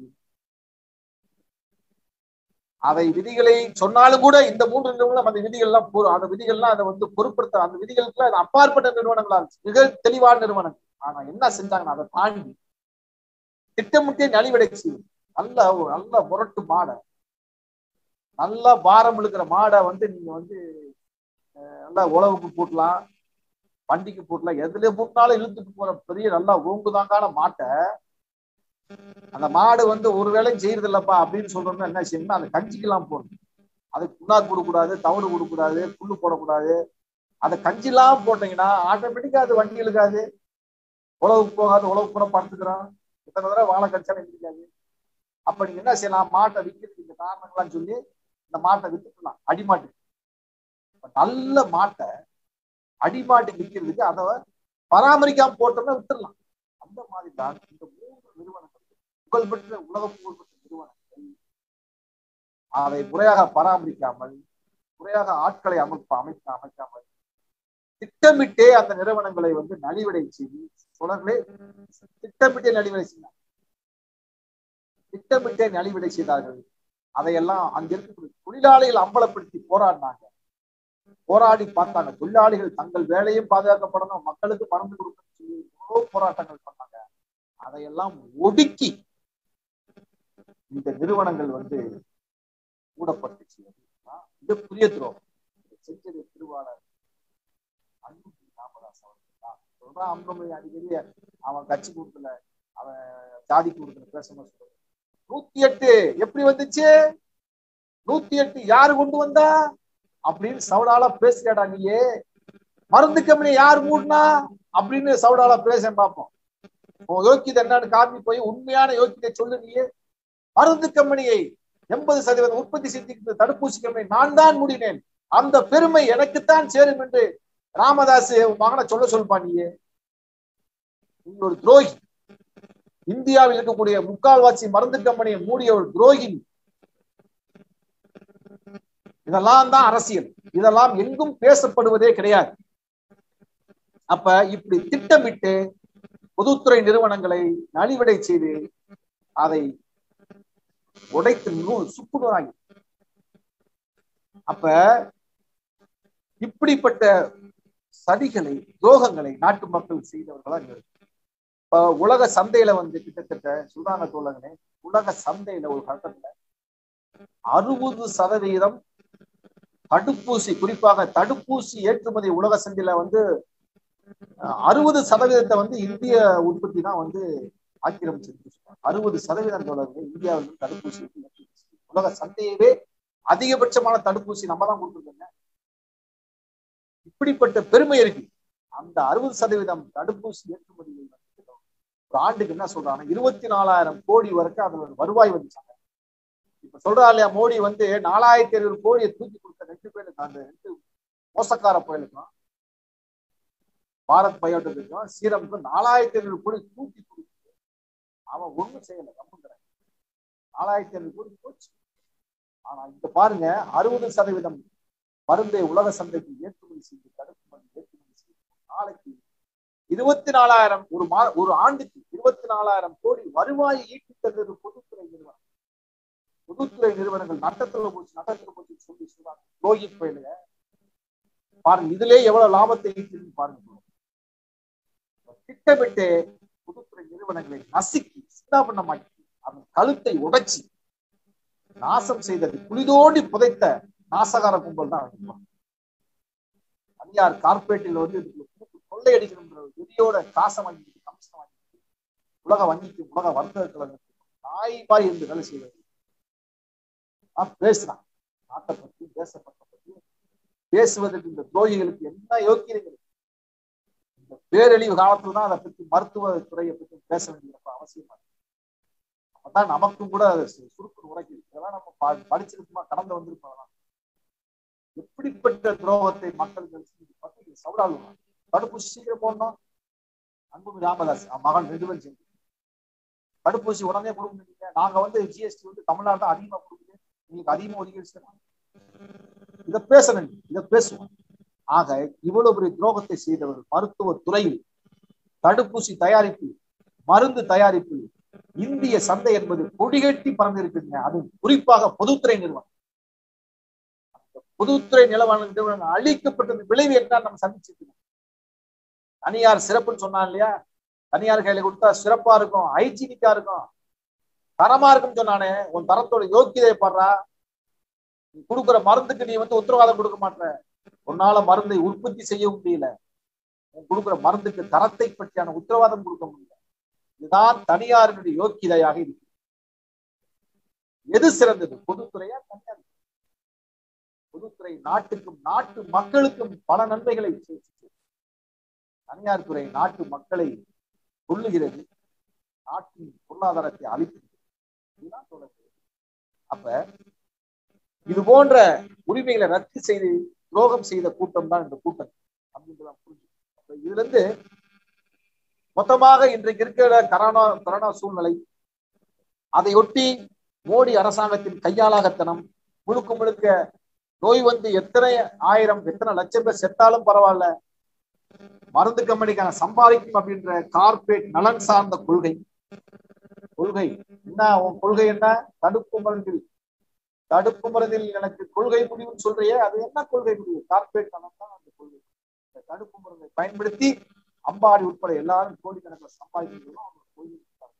அதை விதிகளை சொன்னாலும் கூட இந்த மூன்று நிறுவனம் அந்த விதிகள்லாம் பொறு அந்த விதிகள்லாம் அதை வந்து பொருட்படுத்த அந்த விதிகளுக்குலாம் அது அப்பாற்பட்ட நிறுவனங்களா இருந்துச்சு மிக தெளிவான நிறுவனங்கள் ஆனா என்ன செஞ்சாங்கன்னா அதை தாண்டி திட்டமிட்டே நலிவடைச்சு நல்ல நல்ல முரட்டு மாடை நல்லா பாரம் இழுக்கிற மாடை வந்து நீங்க வந்து நல்லா உழவுக்கு போட்டலாம் வண்டிக்கு போட்டலாம் எதுல போட்டாலும் இழுத்துட்டு போற பெரிய நல்லா ஓங்குதாங்கான மாட்டை அந்த மாடு வந்து ஒரு வேலையும் செய்யறது இல்லப்பா அப்படின்னு சொல்றோம்னா என்ன செய்யணும்னா அந்த கஞ்சிக்கெல்லாம் போடணும் அதுக்கு புண்ணாக்கு கொடுக்கூடாது தவிடு கொடுக்கூடாது புல்லு போடக்கூடாது அந்த கஞ்சிலாம் போட்டீங்கன்னா ஆட்டோமேட்டிக்கா அது வண்டி இழுக்காது உழவுக்கு போகாது உழவு கூட படுத்துக்கிறோம் இத்தனை தடவை வாழை கடிச்சாலும் இருக்காது அப்ப நீங்க என்ன செய்யலாம் மாட்டை விற்கிறதுக்கு இந்த காரணங்கள்லாம் சொல்லி இந்த மாட்டை வித்துக்கலாம் அடிமாட்டு நல்ல மாட்டை அடிமாட்டு விற்கிறதுக்கு அதை பராமரிக்காம போட்டோம்னா வித்துடலாம் அந்த மாதிரி தான் இந்த மூன்று நிறுவனங்கள் புகழ்பெற்ற உலக புகழ்பெற்ற நிறுவனங்கள் அதை முறையாக பராமரிக்காமல் முறையாக ஆட்களை அமைப்பு அமைக்க அமைக்காமல் திட்டமிட்டே அந்த நிறுவனங்களை வந்து நலிவடை செய்து தொடர்களே திட்டமிட்டே நலிவடை செய்தார் திட்டமிட்டே நலிவடை செய்தார்கள் அதையெல்லாம் அங்க இருக்கக்கூடிய தொழிலாளிகள் அம்பலப்படுத்தி போராடினாங்க போராடி பார்த்தாங்க தொழிலாளிகள் தங்கள் வேலையும் பாதுகாக்கப்படணும் மக்களுக்கு மருந்து கொடுக்கணும் சொல்லி எவ்வளவு போராட்டங்கள் பண்ணாங்க அதையெல்லாம் ஒடுக்கி இந்த நிறுவனங்கள் வந்து மூடப்பட்டுச்சு மிகப்பெரிய துரோகம் செஞ்சது திருவாளர் அன்புமணி ராமதாஸ் அவர்கள் தான் சொல்றான் அன்புமணி அடிக்கடி அவன் கட்சி கொடுக்கல அவன் ஜாதி கொடுக்கல பேசணும் சொல்றது நூத்தி எட்டு எப்படி வந்துச்சு நூத்தி எட்டு யாரு கொண்டு வந்தா அப்படின்னு சவுடாலா பேசுறியாடா நீயே மருந்து கம்பெனி யார் மூடனா அப்படின்னு சவுடாலா பேச பார்ப்போம் உன் யோக்கியதை என்னன்னு காப்பி போய் உண்மையான யோக்கியத்தை சொல்லு நீயே மருந்து கம்பெனியை எண்பது சதவீதம் உற்பத்தி செய்திருக்கிற தடுப்பூசி கம்பெனி நான் தான் மூடினேன் அந்த பெருமை எனக்குத்தான் சேரும் என்று ராமதாஸ் மகனை சொல்ல சொல்பா நீயே நீ ஒரு துரோகி இந்தியாவில் இருக்கக்கூடிய முக்கால்வாசி மருந்து கம்பெனியை மூடிய ஒரு துரோகி இதெல்லாம் தான் அரசியல் இதெல்லாம் எங்கும் பேசப்படுவதே கிடையாது அப்ப இப்படி திட்டமிட்டு பொதுத்துறை நிறுவனங்களை நலிவடை செய்து அதை உடைத்து நூல் சுக்குநூறாகி அப்ப இப்படிப்பட்ட சதிகளை துரோகங்களை நாட்டு மக்கள் செய்தவர்களா இப்ப உலக சந்தையில வந்து கிட்டத்தட்ட சொல்றாங்க தோழர்களே உலக சந்தையில ஒரு கட்டத்துல அறுபது சதவீதம் தடுப்பூசி குறிப்பாக தடுப்பூசி ஏற்றுமதி உலக சந்தையில வந்து அறுபது சதவீதத்தை வந்து இந்திய உற்பத்தி தான் வந்து ஆக்கிரமிச்சிருக்கு அறுபது சதவீதம் தோழர்கள் இந்தியாவில் தடுப்பூசி உலக சந்தையவே அதிகபட்சமான தடுப்பூசி நம்ம தான் கொடுத்துருக்கோங்க இப்படிப்பட்ட பெருமை இருக்கு அந்த அறுபது சதவீதம் தடுப்பூசி ஏற்றுமதியில் ஒரு ஆண்டுக்கு என்ன சொல்றாங்க இருபத்தி நாலாயிரம் கோடி வரைக்கும் அதுல ஒரு வருவாய் வந்துச்சாங்க இப்ப சொல்றா இல்லையா மோடி வந்து நாலாயிரத்தி ஐநூறு கோடியை தூக்கி கொடுத்த ரெண்டு பேருக்கு அந்த ரெண்டு மோசக்கார புயலுக்கும் பாரத் பயோடெக்கும் சீரமுக்கும் நாலாயிரத்தி ஐநூறு கோடி தூக்கி கொடுத்து அவன் ஒண்ணும் செய்யல கம்முங்கிறான் நாலாயிரத்தி ஐநூறு கோடி போச்சு ஆனா இங்க பாருங்க அறுபது சதவீதம் மருந்தை உலக சந்தைக்கு ஏற்றுமதி செய்து தடுப்பு மருந்து ஏற்றுமதி செய்து நாளைக்கு இருபத்தி நாலாயிரம் ஒரு மா ஒரு ஆண்டுக்கு இருபத்தி நாலாயிரம் கோடி வருவாயை ஈட்டி தந்தது பொதுத்துறை நிறுவனம் பொதுத்துறை நிறுவனங்கள் நட்டத்துல போச்சு நட்டத்துல போச்சு சொல்லி சொல்றாங்க லோகி பயிலுங்க பாருங்க இதுலயே எவ்வளவு லாபத்தை ஈட்டிருன்னு பாருங்க திட்டமிட்டு பொதுத்துறை நிறுவனங்களை நசுக்கி சின்னாபண்ணமாக்கி அதன் கழுத்தை உடைச்சி நாசம் செய்தது குளிதோண்டி புதைத்த நாசகார கும்பல் தான் தனியார் கார்பரேட்டில் வந்து கொள்ளையடிக்கணுன்ற விதியோட காசை வாங்கி கமிஷன் வாங்கி உலக வங்கிக்கு உலக வர்த்தக கழகத்துக்கு நாய் பாய் என்று வேலை செய்வது நான் பேசுறான் நாட்டை பற்றி தேசப்பட்ட பற்றி பேசுவதற்கு இந்த துரோகிகளுக்கு என்ன யோக்கியங்கள் இந்த பேரழிவு காலத்துல தான் அதை பற்றி மருத்துவ துறையை பற்றி பேச வேண்டிய அவசியமா இருக்கு அப்பதான் நமக்கும் கூட அது சுருக்கு உரைக்குது இதெல்லாம் நம்ம ப- படிச்சிருக்கோமா கடந்து வந்திருப்போம் எப்படிப்பட்ட துரோகத்தை மக்கள் பத்தி சவுடாளுவாங்க தடுப்பூசி சீக்கிரம் போடணும் அன்புமணி ராமதாஸ் அவன் மகன் ரெண்டு பேரும் சேர்ந்து தடுப்பூசி உடனே கொடுங்க நாங்க வந்து ஜிஎஸ்டி வந்து தமிழ்நாடு தான் அதிகமா கொடுக்குது உங்களுக்கு அதிகமா ஒதுக்கி இதை பேசணும் இதை பேசுவோம் ஆக இவ்வளவு பெரிய துரோகத்தை செய்தவர்கள் மருத்துவ துறையில் தடுப்பூசி தயாரிப்பு மருந்து தயாரிப்பு இந்திய சந்தை என்பது கொடிகட்டி பறந்திருக்குங்க அது குறிப்பாக பொதுத்துறை நிறுவனம் அந்த பொதுத்துறை நிலவன நிறுவனம் அழிக்கப்பட்டது விளைவு என்ன நம்ம சந்திச்சிருக்கோம் தனியார் சிறப்புன்னு சொன்னான் இல்லையா தனியார் கையில கொடுத்தா சிறப்பா இருக்கும் ஹைஜீனிக்கா இருக்கும் தரமா இருக்கும்னு சொன்னானே உன் தரத்தோட யோக்கியதை பாடுறா நீ கொடுக்குற மருந்துக்கு நீ வந்து உத்தரவாதம் கொடுக்க மாட்ட உன்னால மருந்தை உற்பத்தி செய்ய முடியல உன் கொடுக்குற மருந்துக்கு தரத்தை பற்றியான உத்தரவாதம் கொடுக்க முடியல இதுதான் தனியாரினுடைய யோக்கியதையாக இருக்கு எது சிறந்தது பொதுத்துறையா தனியார் பொதுத்துறை நாட்டுக்கும் நாட்டு மக்களுக்கும் பல நன்மைகளை செய்கிறது. தனியார் துறை நாட்டு மக்களை கொள்ளுகிறது நாட்டின் பொருளாதாரத்தை அழிக்கிறது இதுதான் தொடர்பு அப்ப இது போன்ற உரிமைகளை ரத்து செய்து துரோகம் செய்த கூட்டம் தான் இந்த கூட்டம் அப்படின்றத புரிஞ்சு அப்ப இதுல இருந்து மொத்தமாக இன்றைக்கு இருக்கிற கரோனா கரோனா சூழ்நிலை அதையொட்டி மோடி அரசாங்கத்தின் கையாளாகத்தனம் முழுக்க முழுக்க நோய் வந்து எத்தனை ஆயிரம் எத்தனை லட்சம் பேர் செத்தாலும் பரவாயில்ல மருந்து கம்பெனிக்கான சம்பாதிக்கும் அப்படின்ற கார்பரேட் நலன் சார்ந்த கொள்கை கொள்கை என்ன உன் கொள்கை என்ன தடுப்பு மருந்தில் தடுப்பு மருந்தில் எனக்கு கொள்கை முடிவுன்னு சொல்றியே அது என்ன கொள்கை முடிவு கார்பரேட் நலன் தான் அந்த கொள்கை இந்த தடுப்பு மருந்தை பயன்படுத்தி அம்பாடி உட்பட எல்லாரும் கோடிக்கணக்கில் சம்பாதிக்கணும் அவங்க கொள்கை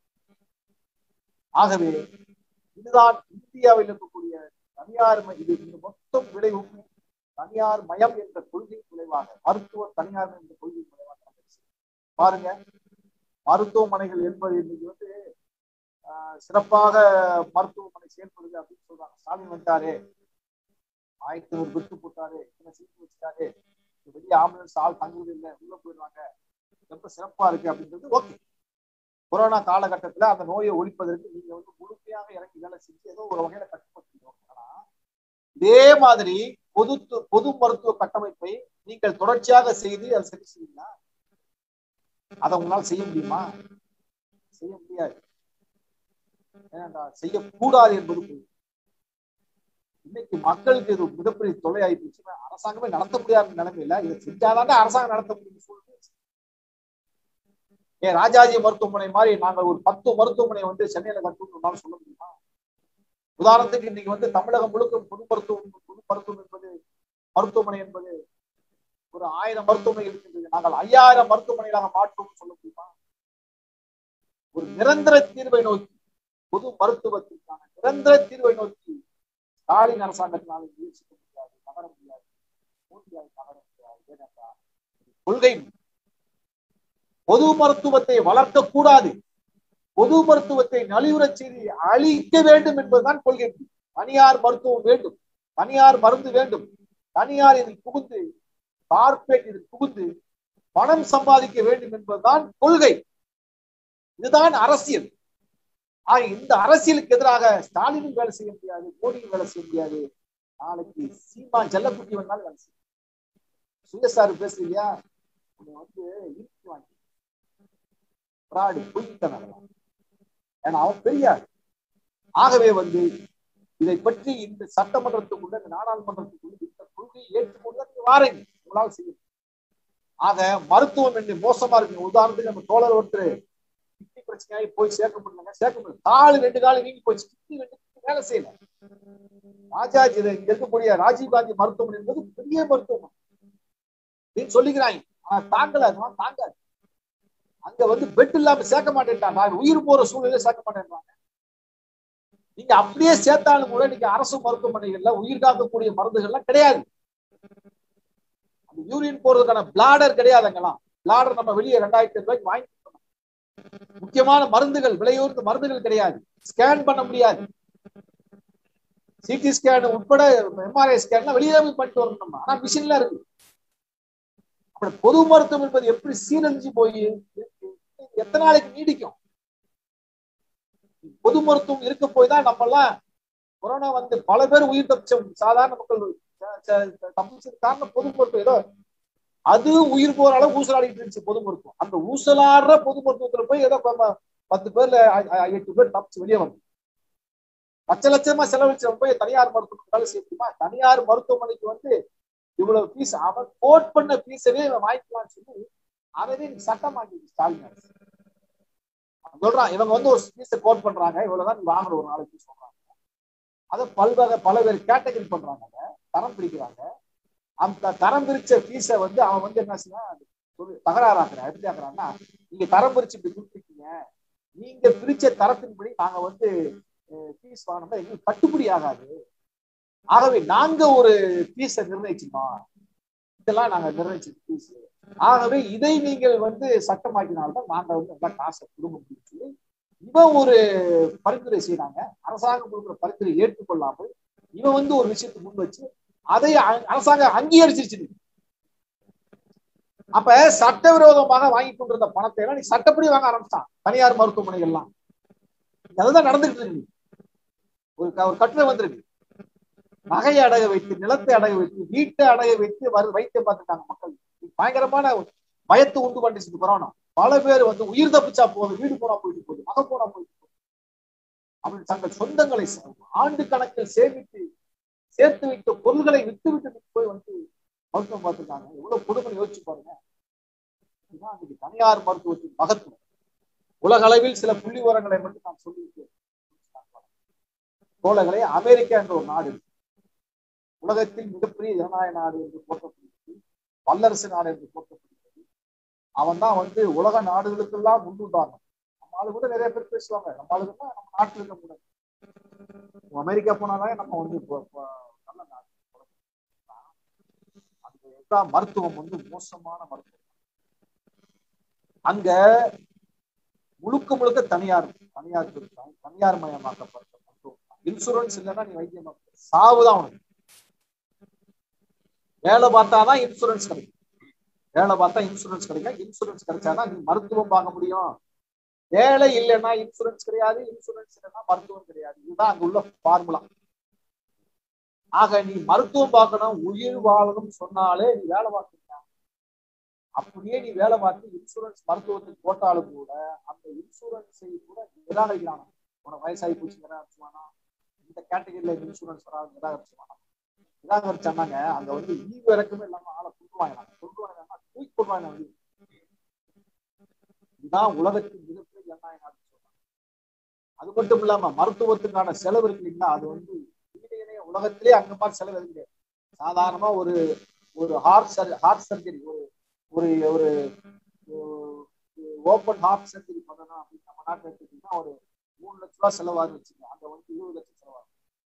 ஆகவே இதுதான் இந்தியாவில் இருக்கக்கூடிய தனியார் ம- இது இந்த மொத்தம் விளைவும் தனியார் மயம் என்ற கொள்கையின் விளைவாக மருத்துவ தனியார் என்ற கொள்கையின் விளைவாக நடந்துச்சு. பாருங்க மருத்துவமனைகள் என்பது இன்னைக்கு வந்து ஆஹ், சிறப்பாக மருத்துவமனை செயல்படுது அப்படின்னு சொல்றாங்க ஸ்டாலின் வந்தாரு ஆயிரத்தி நூறு பெட்டு போட்டாரு இத்தனை சீட்டு வச்சுட்டாரு இங்க வெளியே ஆம்புலன்ஸ் ஆள் தங்குவது இல்லை உள்ள போயிடுவாங்க ரொம்ப சிறப்பா இருக்கு அப்படின்றது ஓகே கொரோனா காலகட்டத்துல அந்த நோயை ஒழிப்பதற்கு நீங்க வந்து முழுமையாக இறங்கி வேலை செஞ்சு ஏதோ ஒரு வகையில கட்டுப்படுத்திக்கணும் ஆனா இதே மாதிரி பொது பொது மருத்துவ கட்டமைப்பை நீங்கள் தொடர்ச்சியாக செய்து அதை சரி செய்வீங்களா அதை உங்களால் செய்ய முடியுமா செய்ய முடியாது ஏனென்றா செய்யக்கூடாது என்பது பொய். இன்னைக்கு மக்களுக்கு இது மிகப்பெரிய தொலை ஆயிப்போச்சு அரசாங்கமே நடத்த முடியாத நிலைமையில இதை செஞ்சாதான் அரசாங்கம் நடத்த முடியும் சூழ்நிலை ஏன் ராஜாஜி மருத்துவமனை மாதிரி நாங்கள் ஒரு பத்து மருத்துவமனை வந்து சென்னையில கட்டணும்னாலும் சொல்ல முடியுமா உதாரணத்துக்கு இன்னைக்கு வந்து தமிழகம் முழுக்க பொது மருத்துவம் பொது மருத்துவம் என்பது மருத்துவமனை என்பது ஒரு ஆயிரம் மருத்துவமனை இருக்கின்றது நாங்கள் ஐயாயிரம் மருத்துவமனைகளாக மாற்றோம்னு சொல்ல முடியுமா ஒரு நிரந்தர தீர்வை நோக்கி பொது மருத்துவத்திற்கான நிரந்தர தீர்வை நோக்கி ஸ்டாலின் அரசாங்கத்தினால முயற்சிக்க முடியாது நகர முடியாது மோடியால் நகர முடியாது ஏனென்றால் கொள்கை பொது மருத்துவத்தை வளர்க்க கூடாது பொது மருத்துவத்தை நலிவுறச் செய்து அழிக்க வேண்டும் என்பதுதான் கொள்கை தனியார் மருத்துவம் வேண்டும் தனியார் மருந்து வேண்டும் தனியார் இதில் புகுந்து கார்பரேட் இதில் புகுந்து பணம் சம்பாதிக்க வேண்டும் என்பதுதான் கொள்கை இதுதான் அரசியல் ஆக இந்த அரசியலுக்கு எதிராக ஸ்டாலினும் வேலை செய்ய முடியாது மோடியும் வேலை செய்ய முடியாது நாளைக்கு சீமா செல்லக்குட்டி வந்தாலும் வேலை செய்யும் சுயசாரு பேசு இல்லையா உன்னை வந்து இருக்கு வாங்கி பிராடு பொய்த்தனம் ஏன்னா அவன் பெரியார் ஆகவே வந்து இதை பற்றி இந்த சட்டமன்றத்துக்குள்ள இந்த நாடாளுமன்றத்துக்குள்ள இந்த கொள்கையை ஏற்றுக்கொண்டு நீங்க வாரீங்க உங்களால் செய்யும் ஆக மருத்துவம் என்று மோசமா இருக்கு உதாரணத்துக்கு நம்ம தோழர் ஒருத்தர் கிட்னி பிரச்சனையாகி போய் சேர்க்க முடியலங்க சேர்க்க முடியல காலு ரெண்டு காலு நீங்கி போச்சு கிட்னி ரெண்டு கிட்னி வேலை செய்யல ராஜாஜி இங்க இருக்கக்கூடிய ராஜீவ்காந்தி மருத்துவமனை என்பது பெரிய மருத்துவமனை அப்படின்னு சொல்லிக்கிறாங்க ஆனா தாங்கல அதெல்லாம் தாங்காது அங்க வந்து பெட் இல்லாம சேர்க்க மாட்டேன்ட்டாங்க நான் உயிர் போற சூழ்நிலை சேர்க்க மாட்டேன்றாங்க நீங்க அப்படியே சேர்த்தாலும் கூட நீங்க அரசு மருத்துவமனைகள்ல உயிர் காக்கக்கூடிய மருந்துகள்லாம் கிடையாது அந்த யூரின் போறதுக்கான பிளாடர் கிடையாது அங்கெல்லாம் பிளாடர் நம்ம வெளியே ரெண்டாயிரத்தி ரூபாய்க்கு வாங்கி கொடுக்கணும். முக்கியமான மருந்துகள் விலையூர்ந்த மருந்துகள் கிடையாது ஸ்கேன் பண்ண முடியாது சிடி ஸ்கேன் உட்பட எம்ஆர்ஐ ஸ்கேன்லாம் வெளியே போய் பண்ணிட்டு வரணும் நம்ம ஆனா மிஷின்ல இருக்கு அப்புறம் பொது மருத்துவம் என்பது எப்படி சீரழிஞ்சு போய் இருக்கு? எத்தனை நாளைக்கு நீடிக்கும் பொது மருத்துவம் இருக்க போய் தான் நம்ம எல்லாம் கொரோனா வந்து பல பேர் உயிர் தப்பிச்சோம் சாதாரண மக்கள் ச- ச- தப்பிச்சது காரணம் பொது மருத்துவம் ஏதோ அது உயிர் போற அளவு ஊசலாடிட்டு இருந்துச்சு பொது மருத்துவம் அந்த ஊசலாடுற பொது மருத்துவத்துல போய் ஏதோ கொஞ்சம் பத்து பேர்ல அ- அ- எட்டு பேர் தப்பிச்சு வெளியே வந்து லட்ச லட்சமா செலவழிச்சவன் போய் தனியார் மருத்துவமனை வேலை செய்யுமா தனியார் மருத்துவமனைக்கு வந்து இவ்வளவு ஃபீஸ் அவன் கோட் பண்ண ஃபீஸவே இவன் வாங்கிக்கலாம்னு சொல்லி அதவே நீ சட்டமாக்கி ஸ்டாலின் அரசு அவன் சொல்றான் இவங்க வந்து ஒரு ஃபீஸை கோட் பண்றாங்க இவ்வளவுதான் நீ வாங்குற ஒரு நாளைக்கு சொல்றாங்க அதை பல்வகை பல பேர் கேட்டகரி பண்றாங்க அதை, தரம் பிரிக்கிறாங்க அந்த தரம் பிரிச்ச ஃபீஸை வந்து அவன் வந்து என்ன செய்யறான் சொல்லி தகராறாக்குறான் எப்படி ஆக்குறான்னா நீங்க தரம் பிரிச்சு இப்படி கொடுத்துருக்கீங்க நீங்க பிரிச்ச தரத்தின்படி நாங்க வந்து ஃபீஸ் வாங்கினா எங்களுக்கு கட்டுப்படி ஆகாது ஆகவே நாங்க ஒரு ஃபீஸை நிர்ணயிச்சிருக்கோம் இதெல்லாம் நாங்க நிர்ணயிச்ச ஃபீஸ் ஆகவே இதை நீங்கள் வந்து சட்டமாக்கினால்தான் நாங்க வந்து நல்லா காசை கொடுக்க முடியும் சொல்லி இவன் ஒரு பரிந்துரை செய்யறாங்க அரசாங்கம் கொடுக்குற பரிந்துரை ஏற்றுக்கொள்ளாமல் இவன் வந்து ஒரு விஷயத்தை முன் வச்சு அதை அ- அரசாங்கம் அங்கீகரிச்சிருச்சு அப்ப சட்டவிரோதமாக வாங்கி கொண்டிருந்த பணத்தை எல்லாம் நீ சட்டப்படி வாங்க ஆரம்பிச்சான் தனியார் மருத்துவமனைகள்லாம் அதுதான் நடந்துகிட்டு இருக்கு ஒரு க- ஒரு கட்டுரை வந்திருக்கு நகையை அடக வைத்து நிலத்தை அடக வைத்து வீட்டை அடக வைத்து வரு வைத்தியம் பார்த்துட்டாங்க மக்கள் பயங்கரமான பயத்தை உண்டு பண்ணிச்சு கொரோனா பல பேர் வந்து உயிர் தப்பிச்சா போகுது வீடு போனா போயிட்டு போகுது மகன் போனா போயிட்டு போகுது அப்படி தங்கள் சொந்தங்களை ச- ஆண்டு கணக்கில் சேமித்து சேர்த்து வைத்த பொருள்களை விட்டு விட்டு போய் வந்து மருத்துவம் பார்த்துருக்காங்க எவ்வளவு கொடுமை யோசிச்சு பாருங்க இதுதான் இன்னைக்கு தனியார் மருத்துவத்தின் மகத்துவம் உலக அளவில் சில புள்ளி விவரங்களை மட்டும் நான் சொல்லியிருக்கேன் தோழர்களே அமெரிக்கா என்ற ஒரு நாடு இருக்கு. உலகத்தில் மிகப்பெரிய ஜனநாயக நாடு என்று போற்றப்படுகிறது வல்லரசு நாடு என்று போற்றப்படுகிறது அவன் தான் வந்து உலக நாடுகளுக்கெல்லாம் முன்னுதாரணம் நம்ம ஆளு கூட நிறைய பேர் பேசுவாங்க நம்ம ஆளுங்கன்னா நம்ம நாட்டில் இருக்க முடியாது அமெரிக்கா போனாலே நம்ம வந்து இப்போ- இப்போ நல்ல நாடு அங்க எல்லா மருத்துவம் வந்து மோசமான மருத்துவம் அங்க முழுக்க முழுக்க தனியார் தனியார் துறை- தனியார் மயமாக்கப்பட்ட மருத்துவம் இன்சூரன்ஸ் இல்லைன்னா நீ வைத்தியம் பார்க்க சாவுதான் உனக்கு வேலை பார்த்தாதான் இன்சூரன்ஸ் கிடைக்கும் வேலை பார்த்தா இன்சூரன்ஸ் கிடைக்கும் இன்சூரன்ஸ் கிடைச்சாதான் நீ மருத்துவம் பார்க்க முடியும் வேலை இல்லைன்னா இன்சூரன்ஸ் கிடையாது இன்சூரன்ஸ் இல்லைன்னா மருத்துவம் கிடையாது இதுதான் அங்க உள்ள ஃபார்முலா ஆக நீ மருத்துவம் பார்க்கணும் உயிர் வாழணும் சொன்னாலே நீ வேலை பார்க்கணும் அப்படியே நீ வேலை பார்த்து இன்சூரன்ஸ் மருத்துவத்துக்கு போட்டாலும் கூட அந்த இன்சூரன்ஸை கூட நிராகரிக்கிறாங்க உனக்கு வயசாகி போச்சு நிராகரிச்சுவானா இந்த கேட்டகரியில இன்சூரன்ஸ் வராது நிராகரிச்சுவானா நிராகரிச்சாங்க அங்க வந்து ஈவு இறக்கமே இல்லாம ஆளை கொண்டு வாங்கினாங்க கொண்டு வாங்கினா தூக்கி கொண்டு வாங்க வந்து இதுதான் உலகத்தின் மிகப்பெரிய ஜனநாயக நாடு சொல்றாங்க அது மட்டும் இல்லாம மருத்துவத்துக்கான செலவு இருக்கு இல்லைங்களா அது வந்து இணைய உலகத்திலே அங்க மாதிரி செலவு எதுவும் கிடையாது சாதாரணமா ஒரு ஒரு ஹார்ட் சர்ஜரி ஹார்ட் சர்ஜரி ஒரு ஒரு ஒரு ஓப்பன் ஹார்ட் சர்ஜரி பண்ணணும் அப்படின்னு நம்ம நாட்டில் எடுத்துக்கிட்டீங்கன்னா ஒரு மூணு லட்ச ரூபா செலவாகுது வச்சுங்க அங்க வந்து இருபது லட்சம் செலவாகும்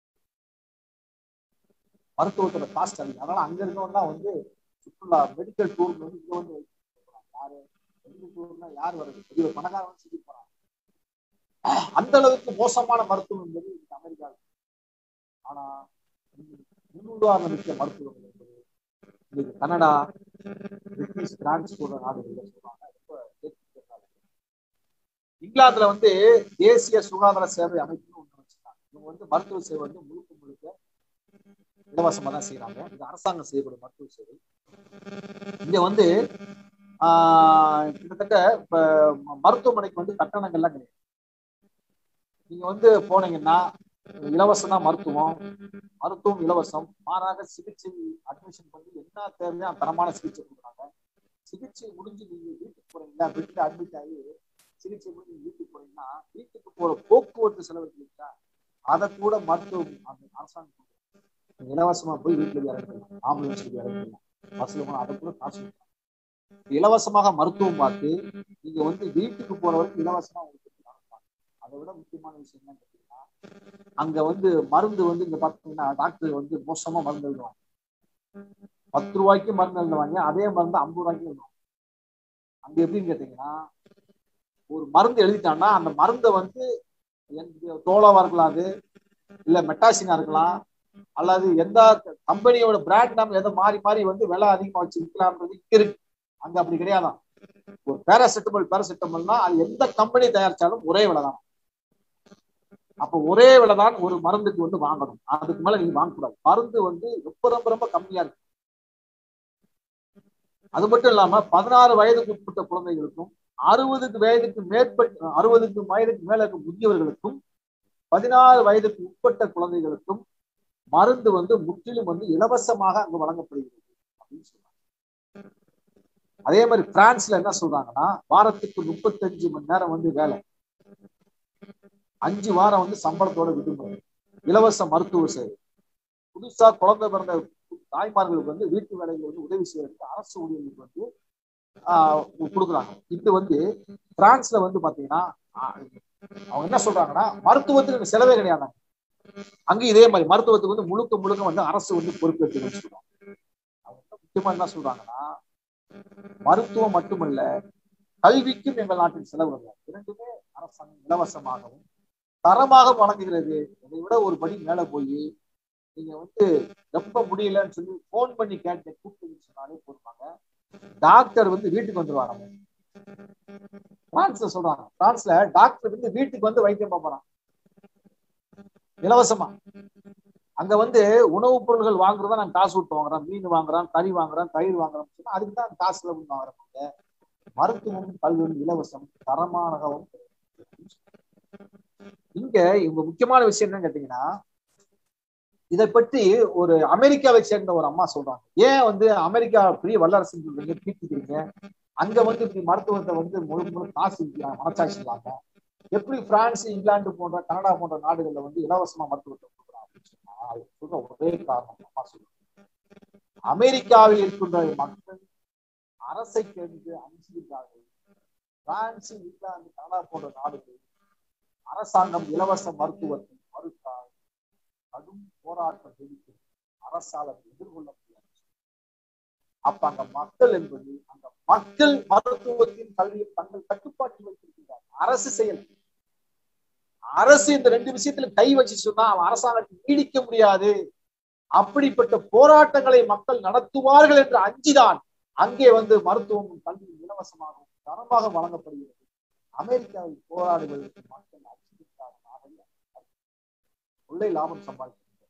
மருத்துவத்தோட காஸ்ட் அதிகம் அதனால அங்க இருக்கவங்க வந்து சுற்றுலா மெடிக்கல் டூர் வந்து இங்க வந்து வைத்தியம் பார்க்கறாங்க. யாரு மெடிக்கல் டூர்னா யார் வருது பெரிய பணக்காரன் சொல்லி போறாங்க அந்த அளவுக்கு மோசமான மருத்துவம் என்பது இந்த அமெரிக்காவில் ஆனா முன்னுதாரணம் மிக்க மருத்துவம் என்பது இன்னைக்கு கனடா பிரிட்டிஷ் பிரான்ஸ் போன்ற நாடுகள்ல சொல்றாங்க ரொம்ப ஏற்றுக்கிற நாடு. இங்கிலாந்துல வந்து தேசிய சுகாதார சேவை அமைப்புன்னு ஒண்ணு வச்சிருக்காங்க இவங்க வந்து மருத்துவ சேவை வந்து முழுக்க முழுக்க இலவசமா தான் செய்யறாங்க இது அரசாங்கம் செய்யக்கூடிய மருத்துவ சேவை இங்க வந்து ஆஹ் கிட்டத்தட்ட இப்ப ம- மருத்துவமனைக்கு வந்து கட்டணங்கள்லாம் கிடையாது நீங்க வந்து போனீங்கன்னா இலவசம் தான் மருத்துவம் மருத்துவம் இலவசம் மாறாக சிகிச்சை அட்மிஷன் பண்ணி என்ன தேவையோ அந்த தரமான சிகிச்சை கொடுக்குறாங்க சிகிச்சை முடிஞ்சு நீங்க வீட்டுக்கு போறீங்களா வீட்டுல அட்மிட் ஆகி சிகிச்சை முடிஞ்சு நீங்க வீட்டுக்கு போறீங்கன்னா வீட்டுக்கு போற போக்குவரத்து செலவு இருக்கு இல்லைங்களா அதை கூட மருத்துவம் அந்த அரசாங்கம் கொடுக்குது. நீங்க இலவசமா போய் வீட்டுல போய் இறங்கிடலாம் ஆம்புலன்ஸ் போய் இறங்கிடலாம் பஸ்ல போனா அதை கூட காசு கொடுக்குறாங்க. இலவசமாக மருத்துவம் பார்த்து நீங்க வந்து வீட்டுக்கு போற வரைக்கும் இலவசமா உங்களுக்கு கொடுக்குறாங்க. அதை விட முக்கியமான விஷயம் என்னன்னு கேட்டீங்கன்னா அங்க வந்து மருந்து வந்து இங்க பாத்தீங்கன்னா டாக்டர் வந்து மோசமா மருந்து எழுதுவாங்க பத்து ரூபாய்க்கு மருந்து எழுதுவாங்க அதே மருந்து ஐம்பது ரூபாய்க்கு எழுதுவாங்க அங்க எப்படின்னு கேட்டீங்கன்னா ஒரு மருந்து எழுதிட்டான்னா அந்த மருந்தை வந்து எனக்கு தோலாவா இருக்கலாம் அது இல்ல மெட்டாசினா இருக்கலாம் அல்லது எந்த கம்பெனியோட பிராண்ட் நம்ம எதை மாறி மாறி வந்து விலை அதிகமா வச்சு விற்கலாம்ன்றது இங்க இருக்கு அங்க அப்படி கிடையாதான் ஒரு பேராசிட்டமல் பேராசிட்டமல்னா அது எந்த கம்பெனி தயாரிச்சாலும் ஒரே விலை தான் அப்ப ஒரே விலை தான் ஒரு மருந்துக்கு வந்து வாங்கணும் அதுக்கு மேல நீங்க வாங்கக்கூடாது மருந்து வந்து ரொம்ப ரொம்ப ரொம்ப கம்மியா இருக்கு அது மட்டும் இல்லாம பதினாறு வயதுக்கு உட்பட்ட குழந்தைகளுக்கும் அறுபதுக்கு வயதுக்கு மேற்பட்ட அறுபதுக்கு வயதுக்கு மேல இருக்கும் முதியவர்களுக்கும் பதினாறு வயதுக்கு உட்பட்ட குழந்தைகளுக்கும் மருந்து வந்து முற்றிலும் வந்து இலவசமாக அங்கு வழங்கப்படுகிறது அப்படின்னு சொல்றாங்க அதே மாதிரி பிரான்ஸ்ல என்ன சொல்றாங்கன்னா வாரத்துக்கு முப்பத்தஞ்சு மணி நேரம் வந்து வேலை அஞ்சு வாரம் வந்து சம்பளத்தோட விடுமுறை இலவச மருத்துவ சேவை புதுசா குழந்தை பிறந்த தாய்மார்களுக்கு வந்து வீட்டு வேலைகள் வந்து உதவி செய்யறதுக்கு அரசு ஊழியர்களுக்கு வந்து ஆஹ் கொடுக்குறாங்க இது வந்து பிரான்ஸ்ல வந்து பாத்தீங்கன்னா அவங்க என்ன சொல்றாங்கன்னா மருத்துவத்துக்கு செலவே கிடையாது அங்க இதே மாதிரி மருத்துவத்துக்கு வந்து முழுக்க முழுக்க வந்து அரசு வந்து பொறுப்பேற்று சொல்றாங்க அவங்க முக்கியமா என்ன சொல்றாங்கன்னா மருத்துவம் மட்டுமல்ல கல்விக்கும் எங்கள் நாட்டின் செலவு இரண்டுமே அரசாங்கம் இலவசமாகவும் தரமாக வழங்குகிறது இதை விட ஒரு படி மேல போய் நீங்க வந்து ரொம்ப முடியலன்னு சொல்லி போன் பண்ணி கேட்டு கூப்பிட்டு சொன்னாலே போடுவாங்க டாக்டர் வந்து வீட்டுக்கு வந்துருவாங்க பிரான்ஸ்ல சொல்றாங்க பிரான்ஸ்ல டாக்டர் வந்து வீட்டுக்கு வந்து வைத்தியம் பார்ப்பாராம் இலவசமா அங்க வந்து உணவுப் பொருள்கள் வாங்குறதா நாங்க காசு விட்டு வாங்குறோம் மீன் வாங்குறோம் கறி வாங்குறோம் தயிர் வாங்குறோம் சொன்னா அதுக்கு தான் காசுல வாங்குறாங்க மருத்துவம் கல்வி இலவசம் தரமானகவும் இங்க இவங்க முக்கியமான விஷயம் என்னன்னு கேட்டீங்கன்னா இதை பற்றி ஒரு அமெரிக்காவை சேர்ந்த ஒரு அம்மா சொல்றாங்க ஏன் வந்து அமெரிக்கா பெரிய வல்லரசு சொல்றீங்க பீட்டிக்கிறீங்க அங்க வந்து இப்படி மருத்துவத்தை வந்து முழு முழு காசு விற்கிறாங்க மனசாட்சி இல்லாம எப்படி பிரான்ஸ் இங்கிலாந்து போன்ற கனடா போன்ற நாடுகள்ல வந்து இலவசமா மருத்துவத்தை கொடுக்குறாங்க அப்படின்னு சொன்னா அது சொல்ற ஒரே காரணம் அம்மா சொல்றாங்க அமெரிக்காவில் இருக்கின்ற மக்கள் அரசை கேட்டு அஞ்சுகிறார்கள் பிரான்ஸ் இங்கிலாந்து கனடா போன்ற நாடுகள் அரசாங்கம் இலவச மருத்துவத்தை மறுத்தால் கடும் போராட்டம் வெடிக்கும் அரசால் அதை எதிர்கொள்ள முடியாது அப்ப அந்த மக்கள் என்பது அந்த மக்கள் மருத்துவத்தின் கல்வியை தங்கள் கட்டுப்பாட்டில் வைத்திருக்கிறார் அரசு செய்யல அரசு இந்த ரெண்டு விஷயத்துல கை வச்சு சொன்னா அவன் அரசாங்கத்தை நீடிக்க முடியாது அப்படிப்பட்ட போராட்டங்களை மக்கள் நடத்துவார்கள் என்று அஞ்சுதான் அங்கே வந்து மருத்துவமும் கல்வியும் இலவசமாகவும் தரமாக வழங்கப்படுகிறது அமெரிக்காவில் போராடுவதற்கு மக்கள் அச்சுறுத்தாக கொள்ளை லாபம் சம்பாதிக்கிறது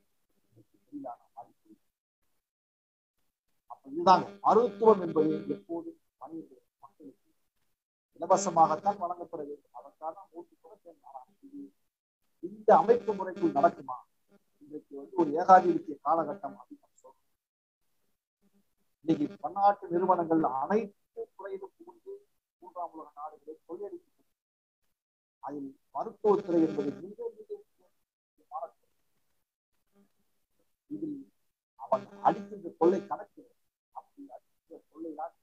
அப்ப இதுதாங்க மருத்துவம் என்பது எப்போதும் மனித மக்களுக்கு இலவசமாகத்தான் வழங்கப்பட வேண்டும் அதற்கான மூன்று குறைந்த இந்த அமைப்பு முறைக்குள் நடக்குமா இன்றைக்கு வந்து ஒரு ஏகாதிபத்திய காலகட்டம் அப்படின்னு சொல்றோம் இன்னைக்கு பன்னாட்டு நிறுவனங்கள் அனைத்து துறையிலும் புகுந்து மூன்றாம் உலக நாடுகளை கொள்ளையடித்து அதில் மருத்துவத்துறை என்பது மிக மிக முக்கியமான இதில் அவன் அடிக்கின்ற கொள்ளை கணக்கு அப்படி அடிக்கின்ற கொள்ளைதான்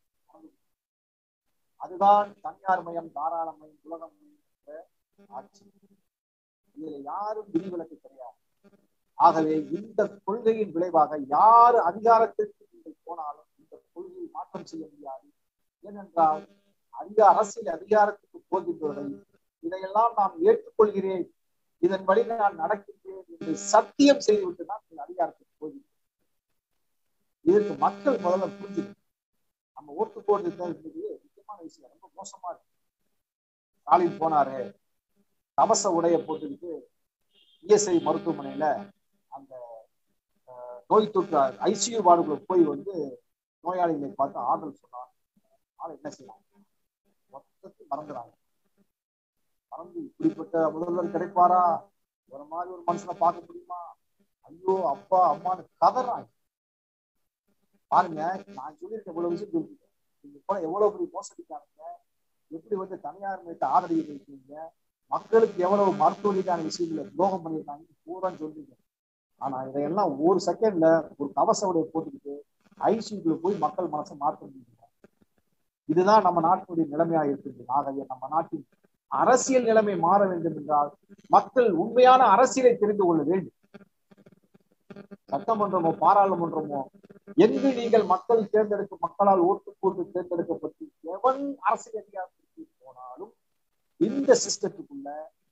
அதுதான் தனியார் மயம் தாராளமயம் உலகம் என்ற ஆட்சி இதுல யாரும் விதிவிலக்கு கிடையாது ஆகவே இந்த கொள்கையின் விளைவாக யார் அதிகாரத்திற்கு நீங்கள் போனாலும் இந்த கொள்கையை மாற்றம் செய்ய முடியாது ஏனென்றால் அதிக அரசியல் அதிகாரத்துக்கு போகின்றவரை இதையெல்லாம் நான் ஏற்றுக்கொள்கிறேன் இதன் வழி நான் நடக்கின்றேன் என்று சத்தியம் செய்துவிட்டு தான் நீங்கள் அதிகாரத்துக்கு போகிறீர்கள் இதற்கு மக்கள் முதல்ல புரிஞ்சுக்கணும் நம்ம ஓட்டு போடுறது முக்கியமான விஷயம் ரொம்ப மோசமா இருக்கு ஸ்டாலின் போனாரு கவச உடைய போட்டுக்கிட்டு இஎஸ்ஐ மருத்துவமனையில அந்த நோய் தொற்று ஐசியூ வார்டுக்குள்ள போய் வந்து நோயாளிகளை பார்த்து ஆறுதல் சொன்னார் ஆள் என்ன செய்யலாம் மொத்தத்தில் மறந்துறாங்க மறந்து இப்படிப்பட்ட முதல்வர் கிடைப்பாரா ஒரு மாதிரி ஒரு மனுஷனை பார்க்க முடியுமா ஐயோ அப்பா அம்மான்னு கதறாங்க பாருங்க நான் சொல்லியிருக்கேன் இவ்வளவு விஷயம் சொல்லியிருக்கேன் நீங்க போல எவ்வளவு பெரிய மோசடிக்கானுங்க எப்படி வந்து தனியார் மீட்ட ஆதரவு இருக்கீங்க மக்களுக்கு எவ்வளவு மருத்துவ ரீதியான விஷயங்களை துரோகம் பண்ணியிருக்காங்க பூரா சொல்றீங்க ஆனா இதையெல்லாம் ஒரு செகண்ட்ல ஒரு கவச உடைய போட்டுக்கிட்டு ஐசியூக்குள்ள போய் மக்கள் மனசை மாற்ற முடியும் இதுதான் நம்ம நாட்டினுடைய நிலைமையா இருக்குது ஆகவே நம்ம நாட்டின் அரசியல் நிலைமை மாற வேண்டும் என்றால் மக்கள் உண்மையான அரசியலை தெரிந்து கொள்ள வேண்டும் சட்டமன்றமோ பாராளுமன்றமோ எங்கு நீங்கள் மக்கள் தேர்ந்தெடுக்கும் மக்களால் ஓட்டு போட்டு தேர்ந்தெடுக்கப்பட்டு எவன் அரசியல் அதிகாரத்திற்கு போனாலும் இந்த சிஸ்டத்துக்குள்ள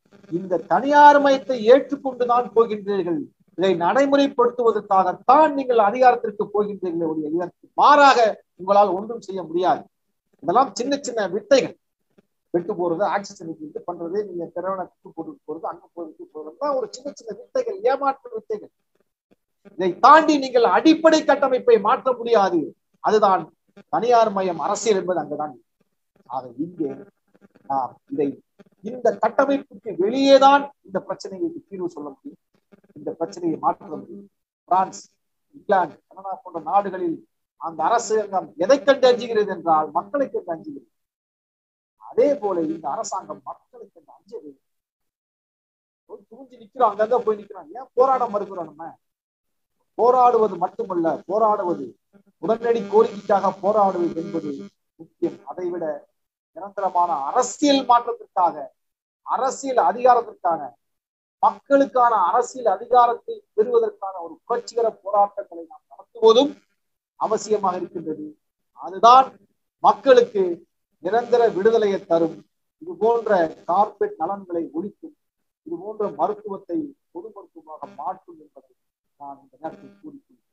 இந்த தனியார்மயத்தை ஏற்றுக்கொண்டுதான் போகின்றீர்கள் இதை நடைமுறைப்படுத்துவதற்காகத்தான் நீங்கள் அதிகாரத்திற்கு போகின்றீர்கள் ஒரு அதிகாரத்துக்கு மாறாக உங்களால் ஒன்றும் செய்ய முடியாது இதெல்லாம் சின்ன சின்ன வித்தைகள் வெட்டு போறது ஆக்சிஜன் இது பண்றது நீங்க திரவணத்துக்கு போட்டு போறது அங்க போறதுக்கு போறது ஒரு சின்ன சின்ன வித்தைகள் ஏமாற்று வித்தைகள் இதை தாண்டி நீங்கள் அடிப்படை கட்டமைப்பை மாற்ற முடியாது அதுதான் தனியார் மயம் அரசியல் என்பது அங்குதான் ஆக இங்கே நாம் இதை இந்த கட்டமைப்புக்கு வெளியேதான் இந்த பிரச்சனைக்கு தீர்வு சொல்ல முடியும் இந்த பிரச்சனையை மாற்ற முடியும் பிரான்ஸ் இங்கிலாந்து கனடா போன்ற நாடுகளில் அந்த அரசாங்கம் எதை கண்டு அஞ்சுகிறது என்றால் மக்களை கண்டு அஞ்சுகிறது அதே போல இந்த அரசாங்கம் மக்களுக்கு கண்டு அஞ்சது துணிஞ்சு நிக்கிறோம் அங்கங்க போய் நிக்கிறோம் ஏன் போராட மறுக்கிறோம் நம்ம போராடுவது மட்டுமல்ல போராடுவது உடனடி கோரிக்கைக்காக போராடுவது என்பது முக்கியம் அதைவிட நிரந்தரமான அரசியல் மாற்றத்திற்காக அரசியல் அதிகாரத்திற்கான மக்களுக்கான அரசியல் அதிகாரத்தை பெறுவதற்கான ஒரு புரட்சிகர போராட்டங்களை நாம் நடத்துவதும் அவசியமாக இருக்கின்றது அதுதான் மக்களுக்கு நிரந்தர விடுதலையை தரும் இது போன்ற கார்பரேட் நலன்களை ஒழிக்கும் இது போன்ற மருத்துவத்தை பொது மருத்துவமாக மாற்றும் என்பதை நான் இந்த நேரத்தில் கூறிக்கொள்கிறேன்